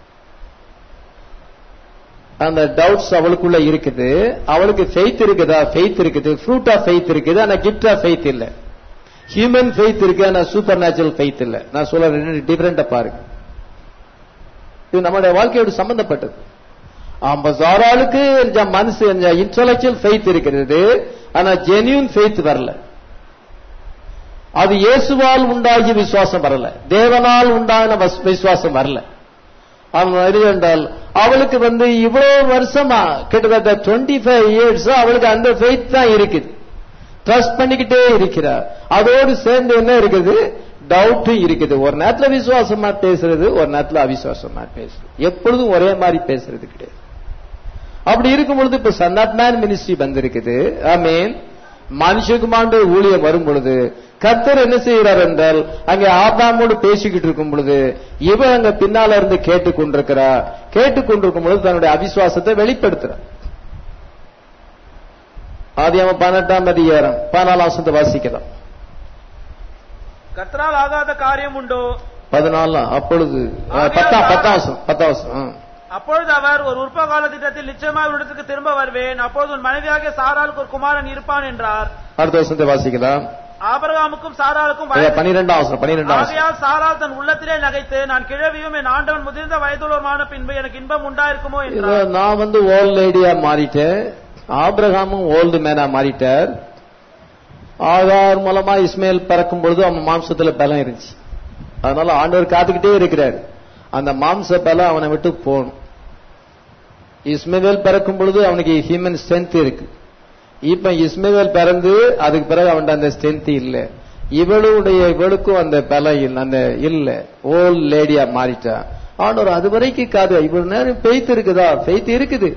அந்த டவுட்ஸ் அவளுக்குள்ள இருக்குது அவளுக்கு ஃபெய்த் இருக்குதா ஃபெய்த் இருக்குது ஃப்ரூட் ஆஃப் ஃபெய்த் இருக்குது ஆனா கிஃப்ட் ஆஃப் ஃபெய்த் இல்ல ஹியூமன் ஃபெய்த் இருக்கு ஆனா சூப்பர் நேச்சுரல் ஃபெய்த் இல்ல நான் சொல்ல ரெண்டு டிஃபரெண்டா பாருங்க இது நம்மளுடைய வாழ்க்கையோடு சம்பந்தப்பட்டது ஆமா சாராளுக்கு இந்த மனசு இன்டலெக்சுவல் ஃபெய்த் இருக்கிறது ஆனா ஜென்யூன் ஃபெய்த் வரல அது இயேசுவால் உண்டாகிய விசுவாசம் வரல தேவனால் உண்டான வஸ்- விசுவாசம் வரல அவன் என்றால் அவளுக்கு வந்து இவ்வளவு வருஷமா கிட்டத்தட்ட டுவெண்ட்டி ஃபைவ் இயர்ஸ் அவளுக்கு அந்த ஃபெய்த் தான் இருக்குது ட்ரஸ்ட் பண்ணிக்கிட்டே இருக்கிறார் அதோடு சேர்ந்து என்ன இருக்குது டவுட்டும் இருக்குது ஒரு நேரத்துல விசுவாசமா பேசுறது ஒரு நேரத்துல அவிசுவாசமா பேசுறது எப்பொழுதும் ஒரே மாதிரி பேசுறது கிடையாது அப்படி இருக்கும் பொழுது இப்ப சன் ஆஃப் மேன் மினிஸ்ட்ரி வந்திருக்குது ஐ மீன் மனுஷகுமாண்டு ஊழியம் வரும் பொழுது கத்தர் என்ன செய்கிறார் என்றால் அங்கே ஆபாமோடு பேசிக்கிட்டு இருக்கும் பொழுது இவன் அங்க பின்னால இருந்து கேட்டுக் கொண்டிருக்கிறா கேட்டுக் கொண்டிருக்கும் பொழுது தன்னுடைய அவிசுவாசத்தை வெளிப்படுத்துறார் ஆதி அவன் பன்னெண்டாம் அதிகாரம் பதினாலாம் வசனத்தை வாசிக்கலாம் கர்த்தரால் ஆகாத காரியம் உண்டோ பதினாலாம் அப்பொழுது ஆ, பத்தாம் பத்தாம் வசனம் பத்தாம் வசனம் ஆ. அப்பொழுது அவர் ஒரு உற்ப கால திட்டத்தில் நிச்சயமாக இடத்துக்கு திரும்ப வருவேன் அப்பொழுது உன் மனைவியாக சாராளுக்கு ஒரு குமாரன் இருப்பான் என்றார் அடுத்த வசனத்தை வாசிக்கலாம் ஆபிரகாமுக்கும் சாராளுக்கும் ஐயா, வயது பன்னிரெண்டாம் வசனம் பன்னிரெண்டாம் வசனம் ஆகையால் சாராள் தன் உள்ளத்திலே நகைத்து நான் கிழவியும் என் ஆண்டவன் முதிர்ந்த வயதுள்ளமான பின்பு எனக்கு இன்பம் உண்டாயிருக்குமோ இதோ என்றார் நான் வந்து ஓல்ட் லேடியா மாறிட்டேன் ஆபிரகாமும் ஓல்டு மேனா மாறிட்டார் ஆகார் மூலமா இஸ்மேல் பிறக்கும் பொழுது அவன் மாம்சத்துல பலம் இருந்துச்சு அதனால ஆண்டவர் காத்துக்கிட்டே இருக்கிறார் அந்த மாம்ச பலம் அவனை விட்டு போகணும் இஸ்மேவேல் பிறக்கும் பொழுது அவனுக்கு ஹியூமன் ஸ்ட்ரென்த் இருக்கு இப்ப இஸ்மேவேல் பிறந்து அதுக்கு பிறகு அவன் அந்த ஸ்ட்ரென்த் இல்ல இவளுடைய இவளுக்கும் அந்த பலம் இல்ல அந்த இல்ல ஓல்ட் லேடியா மாறிட்டா ஆண்டவர் அது வரைக்கும் காது இவ்வளவு நேரம் பெய்த் இருக்குதா பெய்த் இருக்குது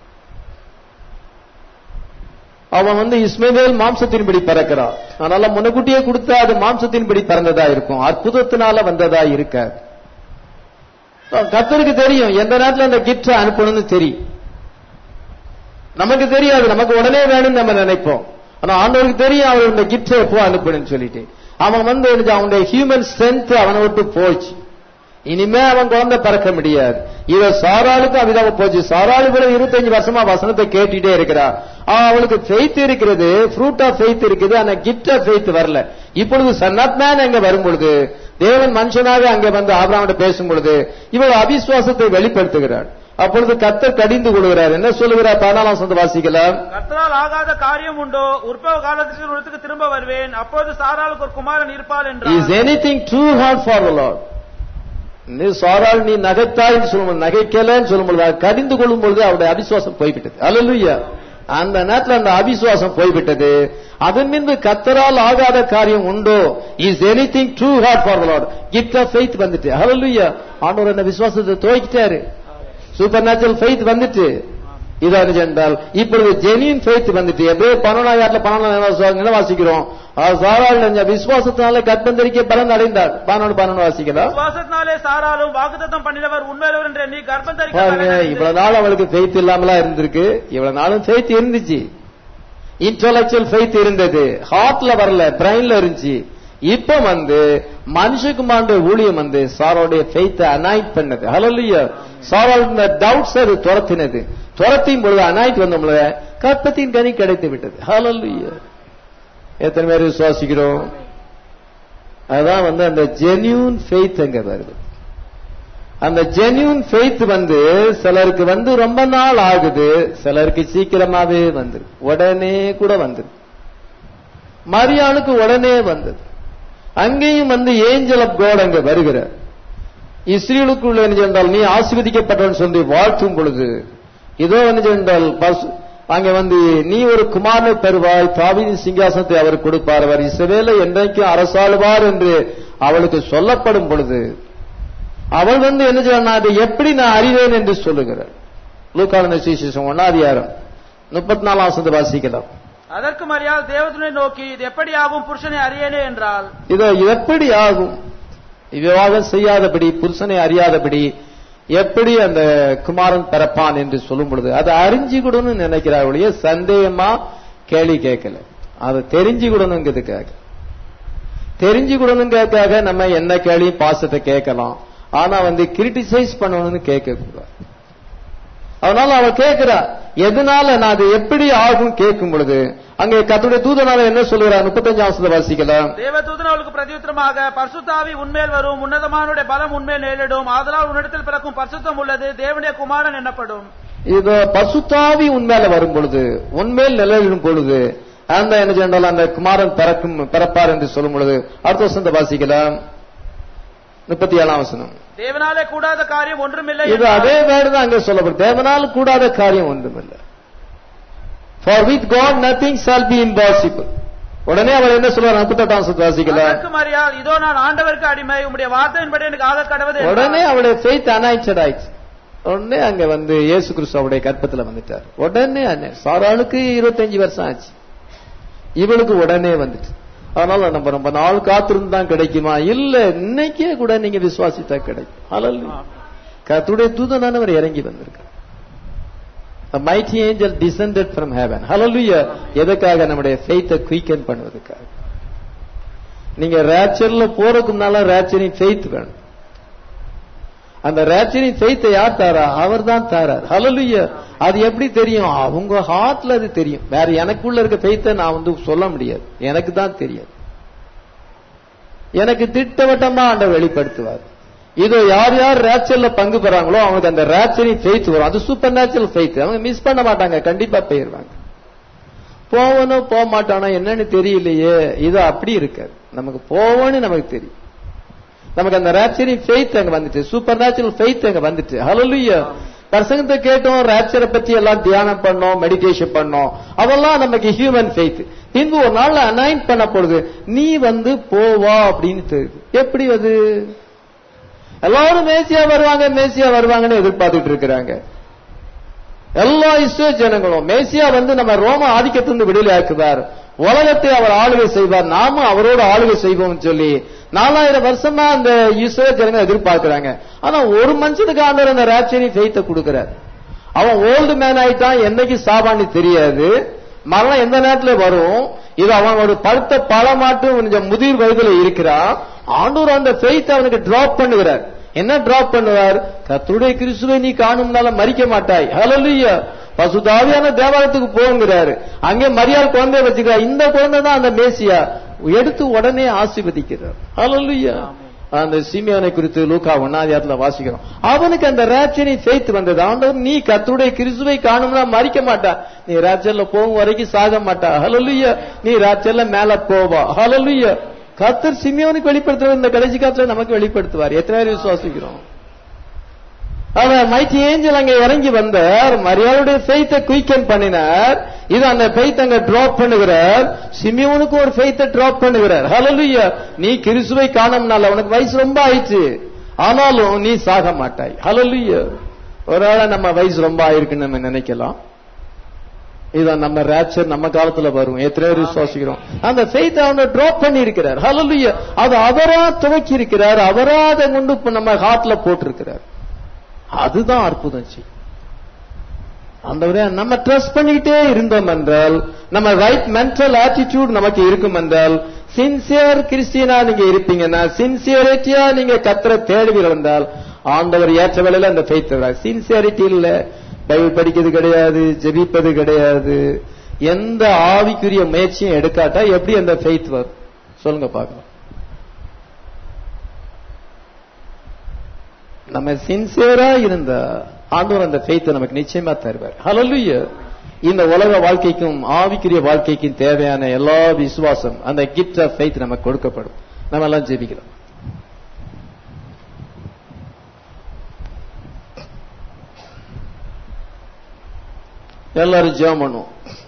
அவன் வந்து இஸ்மவேல் மாம்சத்தின்படி பிறக்கிறான் அதனால முன்னக்கூட்டியே கொடுத்தா அது மாம்சத்தின்படி பிறந்ததா இருக்கும் அற்புதத்தினால வந்ததா இருக்காது கத்தருக்கு தெரியும் எந்த நேரத்துல அந்த கிஃப்ட் அனுப்பணும்னு தெரியும் நமக்கு தெரியாது நமக்கு உடனே வேணும்னு நம்ம நினைப்போம் ஆனா ஆண்டவருக்கு தெரியும் அவர் இந்த கிஃப்ட் எப்போ அனுப்பணும்னு சொல்லிட்டு அவன் வந்து எனக்கு அவனுடைய ஹியூமன் ஸ்ட்ரென்த் அவனை விட்டு போச்சு இனிமே அவன் குழந்தை பிறக்க முடியாது இவ சாராளுக்கும் அவிதாம போச்சு சாராளு கூட இருபத்தஞ்சு வருஷமா வசனத்தை கேட்டுட்டே இருக்கிறா ஆ, அவளுக்கு ஃபெய்த் இருக்கிறது ஃப்ரூட் ஆஃப் ஃபெய்த் இருக்குது ஆனா கிஃப்ட் ஆஃப் ஃபெய்த் வரல இப்பொழுது சன்னத் மேன் அங்க வரும் பொழுது தேவன் மனுஷனாக அங்கே வந்து ஆபிரகாமிட்ட பேசும் பொழுது இவள் அவிசுவாசத்தை வெளிப்படுத்துகிறாள் அப்பொழுது கத்தர் கடிந்து கொள்கிறார் என்ன சொல்லுகிறார் பதினாலாம் சொந்த வாசிக்கலாம் கர்த்தரால் ஆகாத காரியம் உண்டோ உற்பவ காலத்திற்கு இடத்துக்கு திரும்ப வருவேன் அப்பொழுது சாராளுக்கு ஒரு குமாரன் இருப்பார் இஸ் என்றார் anything too hard for the lord நீ சாரால் நீ நகைத்தாய்ன்னு சொல்லும்போது நகைக்கலன்னு சொல்லும்போது அது கடிந்து கொள்ளும் பொழுது அவருடைய அவிசுவாசம் போய்விட்டது அல்லலுயா அந்த நேரத்துல அந்த அவிசுவாசம் போய்விட்டது அதன் பின்பு கத்தரால் ஆகாத காரியம் உண்டோ is anything too hard for the lord gift of faith வந்துட்டு அல்லலுயா ஆண்டவர் அந்த விசுவாசத்தை துவைக்கிட்டாரு சூப்பர் நேச்சுரல் ஃபெய்த் வந்துட்டு இதாக என்றால் இப்பொழுது ஜெனியன் ஃபெய்த் வந்துட்டு எப்படியே பன்னெண்டாயிரத்துல பன்னெண்டு என்ன வாசிக்கிறோம் அவர் சாராள் நெஞ்ச விசுவாசத்தினால கற்பந்தரிக்க பலன் அடைந்தார் பன்னெண்டு பன்னெண்டு வாசிக்கலாம் விசுவாசத்தினாலே சாராலும் வாக்குத்தத்தம் பண்ணினவர் உண்மையிலவர் என்று எண்ணி கர்ப்பம் தரிக்க பாருங்க பலனடைந்து, இவ்வளவு நாள் அவளுக்கு ஃபெய்த் இல்லாமலா இருந்திருக்கு இவ்வளவு நாளும் ஃபெய்த் இருந்துச்சு இன்டலெக்சுவல் ஃபெய்த் இருந்தது ஹார்ட்ல வரல பிரைன்ல இருந்துச்சு இப்ப வந்து மனுஷகுமாருடைய ஊழியம் வந்து சாரோடைய ஃபெய்த்தை அனாய்ட் பண்ணது ஹலோலியா சாரோட டவுட்ஸ் அது துரத்தினது துரத்தியும் பொழுது அனாய்ட் வந்தோம்ல கற்பத்தின் கனி கிடைத்து விட்டது ஹalleluya எத்தனை பேர் விசுவாசிக்கிறோம் அதான் வந்து அந்த ஜென்யூன் ஃபெய்த் அங்க வருது அந்த ஜென்யூன் ஃபெய்த் வந்து சிலருக்கு வந்து ரொம்ப நாள் ஆகுது சிலருக்கு சீக்கிரமாவே வந்துரு உடனே கூட வந்துரு மரியாளுக்கு உடனே வந்தது அங்கேயும் வந்து ஏஞ்சல் ஆஃப் காட் அங்க வருகிறார் இஸ்ரேலுக்குள்ள என்ன சென்றால் நீ ஆசீர்வதிக்கப்பட்டவன் சொல்லி வாழ்த்தும் பொழுது இதோ என்ன சென்றால் பசு அங்க வந்து நீ ஒரு குமாரனை பெறுவாய் தாவீதின் சிங்காசனத்தை அவர் கொடுப்பார் அவர் இஸ்ரவேலை என்றைக்கும் அரசாளுவார் என்று அவளுக்கு சொல்லப்படும் பொழுது அவள் வந்து என்ன சொன்னா அதை எப்படி நான் அறிவேன் என்று சொல்லுகிறார் லூக்கான விசேஷம் ஒன்னாதிகாரம் முப்பத்தி நாலாம் வசனத்தை வாசிக்கலாம் அதற்கு மரியாள் தேவதனை நோக்கி இது எப்படி ஆகும் புருஷனை அறியேனே என்றால் இதோ எப்படி ஆகும் விவாகம் செய்யாதபடி புருஷனை அறியாதபடி எப்படி அந்த குமாரன் பிறப்பான் என்று சொல்லும் பொழுது அதை அறிஞ்சுக்கிடணும்னு நினைக்கிறார் ஒழிய சந்தேகமா கேள்வி கேட்கல அதை தெரிஞ்சுக்கிடணுங்கிறதுக்காக தெரிஞ்சுக்கிடணுங்கிறதுக்காக நம்ம என்ன கேள்வி பாசத்தை கேட்கலாம் ஆனா வந்து கிரிட்டிசைஸ் பண்ணணும்னு கேட்க கூடாது அதனால அவ கேட்கிறா எதனால நான் அது எப்படி ஆகும் கேட்கும் பொழுது அங்கே கத்துடைய தூதனால என்ன சொல்லுகிறார் முப்பத்தஞ்சாம் வசனத்தை வாசிக்கலாம் தேவதூதன் அவளுக்கு பிரதியுத்தரமாக பரிசுத்தாவி உன்மேல் வரும் உன்னதமானுடைய பலம் உன்மேல் நேரிடும் ஆதலால் உன்னிடத்தில் பிறக்கும் பரிசுத்தம் உள்ளது தேவனுடைய குமாரன் என்னப்படும் இது பசுத்தாவி உண்மையில வரும் பொழுது உண்மையில் நிலையிடும் பொழுது அந்த என்ன சொன்னால் அந்த குமாரன் பிறக்கும் பிறப்பார் என்று சொல்லும் பொழுது அடுத்த வசனத்தை வாசிக்கலாம் முப்பத்தி ஏழாம் வசனம் தேவனாலே கூடாத காரியம் ஒன்றுமில்லை இது அதே வேர்டு தான் அங்கே சொல்லப்படும் தேவனால் கூடாத காரியம் ஒன்றுமில்லை for with God nothing shall be impossible உடனே அவர் என்ன சொல்றார் முப்பத்தெட்டாம் வசனத்தை வாசிக்கலாம் அதற்கு மரியாள் இதோ நான் ஆண்டவருக்கு அடிமை உம்முடைய வார்த்தையின்படி எனக்கு ஆக கடவுது என்றார். உடனே அவருடைய ஃபெய்த் அனாய்ச்சட் ஆயிடுச்சு உடனே அங்க வந்து இயேசு கிறிஸ்து அவருடைய கற்பத்துல வந்துட்டார் உடனே அண்ணே சாராளுக்கு இருபத்தஞ்சு வருஷம் ஆச்சு இவளுக்கு உடனே வந்துட்டு அதனால நம்ம ரொம்ப நாள் காத்திருந்து தான் கிடைக்குமா இல்ல இன்னைக்கே கூட நீங்க விசுவாசித்தா கிடைக்கும் ஹalleluya கர்த்தருடைய தூதனானவர் இறங்கி வந்திருக்கார் A mighty angel descended from heaven. Hallelujah. எதுக்காக நம்முடைய ஃபெய்த்தை குயிக்கன் பண்ணுவதற்காக நீங்க ரேச்சர்ல போறதுக்கு முன்னால ரேச்சரின் ஃபெய்த் வேணும் அந்த ரேச்சரின் ஃபெய்த்தை யார் தாரா அவர் தான் தாரார் ஹalleluya அது எப்படி தெரியும் அவங்க ஹார்ட்ல அது தெரியும் வேற எனக்குள்ள இருக்க ஃபெய்த்தை நான் வந்து சொல்ல முடியாது எனக்கு தான் தெரியாது எனக்கு திட்டவட்டமா ஆண்டவர் வெளிப்படுத்துவார் இதோ யார் யார் ரேச்சர்ல பங்கு பெறாங்களோ அவங்களுக்கு அந்த ரேச்சரின் ஃபெய்த் வரும் அது சூப்பர் நேச்சுரல் ஃபெய்த் அவங்க மிஸ் பண்ண மாட்டாங்க கண்டிப்பா போயிருவாங்க போவனோ போக மாட்டானோ என்னன்னு தெரியலையே இது அப்படி இருக்காது நமக்கு போவோன்னு நமக்கு தெரியும் நமக்கு அந்த ரேப்சரின் ஃபெய்த் அங்க வந்துட்டு சூப்பர் நேச்சுரல் ஃபெய்த் அங்க வந்துட்டு ஹalleluya பிரசங்கத்தை கேட்டோம் ரேப்சரை பத்தி எல்லாம் தியானம் பண்ணோம் மெடிடேஷன் பண்ணோம் அதெல்லாம் நமக்கு ஹியூமன் ஃபெய்த் பின்பு ஒரு நாள்ல அனாயின் பண்ண பொழுது நீ வந்து போவா அப்படின்னு தெரியுது எப்படி அது எல்லாரும் மேசியா வருவாங்க மேசியா வருவாங்கன்னு எதிர்பார்த்துட்டு இருக்கிறாங்க எல்லா இஸ்ரோ ஜனங்களும் மேசியா வந்து நம்ம ரோம ஆதிக்கத்திலிருந்து விடுதலை ஆக்குவார் உலகத்தை அவர் ஆளுகை செய்வார் நாமும் அவரோட ஆளுகை செய்வோம் சொல்லி நாலாயிரம் வருஷமா அந்த இஸ்ரோ ஜனங்கள் எதிர்பார்க்கிறாங்க ஆனா ஒரு மனுஷனுக்கு ஆண்டவர் அந்த ராட்சனி ஃபெய்த்தை கொடுக்கிறார் அவன் ஓல்டு மேன் ஆயிட்டான் என்னைக்கு சாவான்னு தெரியாது மரணம் எந்த நேரத்துல வரும் இது அவன் ஒரு பழுத்த பழமாட்டும் கொஞ்சம் முதிர் வயதுல இருக்கிறான் ஆண்டவர் அந்த ஃபெய்த் அவனுக்கு டிராப் பண்ணுகிறார் என்ன டிராப் பண்ணுவார் கத்துடைய கிறிஸ்துவை நீ காணும்னால மறிக்க மாட்டாய் ஹalleluya பசுதாவியான தேவாலயத்துக்கு போங்கிறாரு அங்கே மரியாள் குழந்தைய வச்சுக்கிறார் இந்த குழந்தை தான் அந்த மேசியா எடுத்து உடனே ஆசீர்வதிக்கிறார் ஹalleluya அந்த சீமியானை குறித்து லூக்கா ஒன்னாதியாத்துல வாசிக்கிறோம் அவனுக்கு அந்த ரேப்சரி ஃபெய்த் வந்தது ஆண்டவர் நீ கத்துடைய கிறிஸ்துவை காணும்னா மறிக்க மாட்டா நீ ரேப்சர்ல போகும் வரைக்கும் சாக மாட்டா ஹalleluya நீ ரேப்சர்ல மேல போவா ஹalleluya கத்தர் சிமியோனுக்கு வெளிப்படுத்துவார் இந்த கடைசி காலத்துல நமக்கு வெளிப்படுத்துவார் எத்தனை பேர் விசுவாசிக்கிறோம் அவர் மைட்டி ஏஞ்சல் அங்க இறங்கி வந்தார் மரியாளுடைய ஃபெய்த்தை குயிக்கன் பண்ணினார் இது அந்த ஃபெய்த் அங்க டிராப் பண்ணுகிறார் சிமியோனுக்கு ஒரு ஃபெய்த்தை டிராப் பண்ணுகிறார் ஹalleluya நீ கிறிஸ்துவை காணும்னால உனக்கு வயசு ரொம்ப ஆயிடுச்சு ஆனாலும் நீ சாக மாட்டாய் ஹalleluya ஒருவேளை நம்ம வயசு ரொம்ப ஆயிருக்குன்னு நம்ம நினைக்கலாம் இதான் நம்ம ரேப்சர் நம்ம காலத்துல வரும் எத்தனை பேர் விசுவாசிக்கிறோம் அந்த ஃபெய்த் அவனை டிராப் பண்ணி இருக்கிறார் ஹalleluya அது அவரா துவக்கி இருக்கிறார் அவரா அதை கொண்டு இப்ப நம்ம ஹார்ட்ல போட்டிருக்கிறார் அதுதான் அற்புதம் செய் ஆண்டவரே நம்ம ட்ரஸ்ட் பண்ணிக்கிட்டே இருந்தோம் என்றால் நம்ம ரைட் மென்டல் ஆட்டிடியூட் நமக்கு இருக்கும் என்றால் சின்சியர் கிறிஸ்டியனா நீங்க இருப்பீங்கன்னா சின்சியரிட்டியா நீங்க கத்தரை தேடுவீர்கள் என்றால் ஆண்டவர் ஏற்ற வேலையில அந்த ஃபெய்த் சின்சியரிட்டி இல்ல பைபிள் படிக்கிறது கிடையாது ஜெபிப்பது கிடையாது எந்த ஆவிக்குரிய முயற்சியும் எடுக்காட்டா எப்படி அந்த ஃபெய்த் வரும் சொல்லுங்க பார்க்கலாம் நம்ம சின்சியரா இருந்தா ஆண்டவர் அந்த ஃபெய்த் நமக்கு நிச்சயமா தருவார் ஹalleluya இந்த உலக வாழ்க்கைக்கும் ஆவிக்குரிய வாழ்க்கைக்கும் தேவையான எல்லா விசுவாசம் அந்த கிஃப்ட் ஆஃப் ஃபெய்த் நமக்கு கொடுக்கப்படும் நம்ம எல்லாம் ஜெபிக்கலாம் எல்லாரும் ஜெபம் பண்ணுவோம்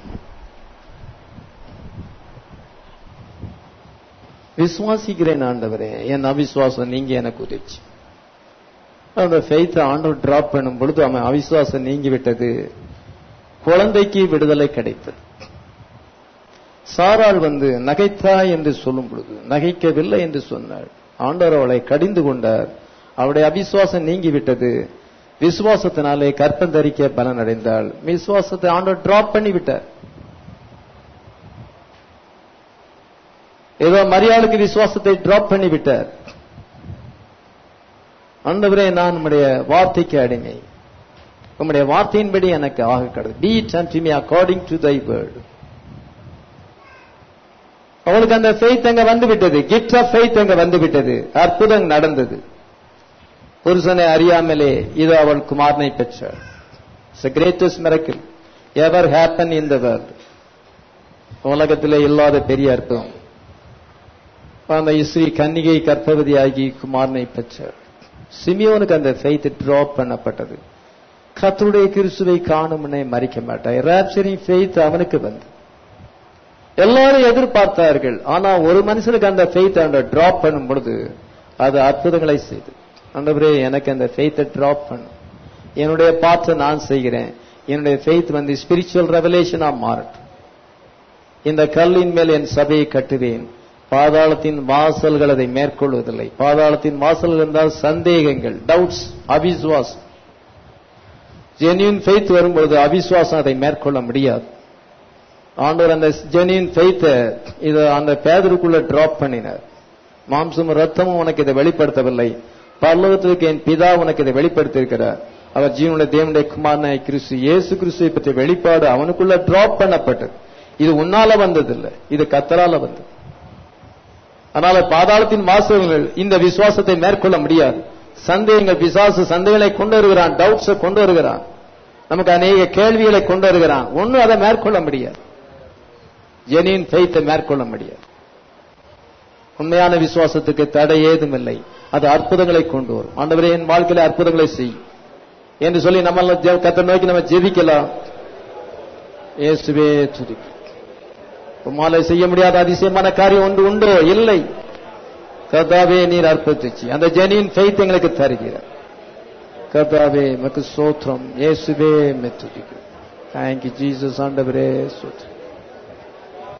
விசுவாசிக்கிறேன் ஆண்டவரே என் அவிசுவாசம் நீங்க எனக்கு உதவிச்சு அந்த ஃபெய்த் ஆண்டவர் டிராப் பண்ணும் பொழுது அவன் அவிசுவாசம் நீங்கி விட்டது குழந்தைக்கு விடுதலை கிடைத்தது சாராள் வந்து நகைத்தா என்று சொல்லும் பொழுது நகைக்கவில்லை என்று சொன்னாள் ஆண்டவர் அவளை கடிந்து கொண்டார் அவளுடைய அவிசுவாசம் நீங்கி விட்டது விசுவாசத்தினாலே கற்பந்தரிக்க பலன் அடைந்தாள் விசுவாசத்தை ஆண்டவர் டிராப் பண்ணி விட்டார் ஏதோ மரியாளுக்கு விசுவாசத்தை டிராப் பண்ணி விட்டார் ஆண்டவரே நான் உம்முடைய வார்த்தைக்கு அடிமை உம்முடைய வார்த்தையின்படி எனக்கு ஆக கடவுள் be it and me according to thy word அவளுக்கு அந்த ஃபெய்த் அங்க வந்து விட்டது கிஃப்ட் ஆஃப் ஃபெய்த் அங்க வந்து விட்டது அற்புதம் நடந்தது புருஷனை அறியாமலே இது அவள் குமாரனை பெற்றாள் it's greatest miracle ever happen in the world உலகத்திலே இல்லாத பெரிய அற்புதம் அந்த இஸ்ரீ கன்னிகை கர்ப்பவதியாகி குமாரனை பெற்றாள் சிமியோனுக்கு அந்த ஃபெய்த் டிராப் பண்ணப்பட்டது கத்தருடைய கிறிஸ்துவை காணும்னே மறிக்க மாட்டாய் ராப்சரிங் ஃபெய்த் அவனுக்கு வந்து எல்லாரும் எதிர்பார்த்தார்கள் ஆனா ஒரு மனுஷனுக்கு அந்த ஃபெய்த் அந்த டிராப் பண்ணும் பொழுது அது அற்புதங்களை செய்து ஆண்டவரே எனக்கு அந்த ஃபெய்த்தை டிராப் பண்ணும் என்னுடைய பாற்றை நான் செய்கிறேன் என்னுடைய ஃபெய்த் வந்து ஸ்பிரிச்சுவல் ரெவலேஷனா மாறட்டும் இந்த கல்லின் மேல் என் சபையை கட்டுவேன் பாதாளத்தின் வாசல்கள் அதை மேற்கொள்வதில்லை பாதாளத்தின் வாசல்கள் இருந்தால் சந்தேகங்கள் டவுட்ஸ் அவிசுவாசம் ஜென்யூன் ஃபெய்த் வரும்பொழுது அவிசுவாசம் அதை மேற்கொள்ள முடியாது ஆண்டவர் அந்த ஜென்யூன் ஃபெய்த்தை இதை அந்த பேதருக்குள்ள டிராப் பண்ணினார் மாம்சமும் ரத்தமும் உனக்கு இதை வெளிப்படுத்தவில்லை பரலோகத்திற்கு என் பிதா உனக்கு இதை வெளிப்படுத்தியிருக்கிறார் அவர் ஜீவனுடைய தேவனுடைய குமாரனாய் கிறிஸ்து இயேசு கிறிஸ்துவை பற்றிய வெளிப்பாடு அவனுக்குள்ள டிராப் பண்ணப்பட்டது இது உன்னால வந்ததில்லை இது கத்தரால வந்தது அதனால பாதாளத்தின் வாசகங்கள் இந்த விசுவாசத்தை மேற்கொள்ள முடியாது சந்தேகங்கள் பிசாசு சந்தேகங்களை கொண்டு வருகிறான் டவுட்ஸை கொண்டு வருகிறான் நமக்கு அநேக கேள்விகளை கொண்டு வருகிறான் ஒன்னும் அதை மேற்கொள்ள முடியாது ஜெனின் ஃபெய்த்தை மேற்கொள்ள முடியாது உண்மையான விசுவாசத்துக்கு தடை ஏதும் இல்லை அது அற்புதங்களை கொண்டு வரும் ஆண்டவரே என் வாழ்க்கையில அற்புதங்களை செய் என்று சொல்லி நம்ம கத்த நோக்கி நம்ம ஜெபிக்கலாம் இயேசுவே துதி உம்மாலை செய்ய முடியாத அதிசயமான காரியம் ஒன்று உண்டோ இல்லை கர்த்தாவே நீர் அற்புதிச்சு அந்த ஜெனின் ஃபெய்த் எங்களுக்கு தருகிறார் கர்த்தாவே மக்கு சோத்திரம் இயேசுவே மெத்துதிக்கு தேங்க்யூ ஜீசஸ் ஆண்டவரே சோத்திரம்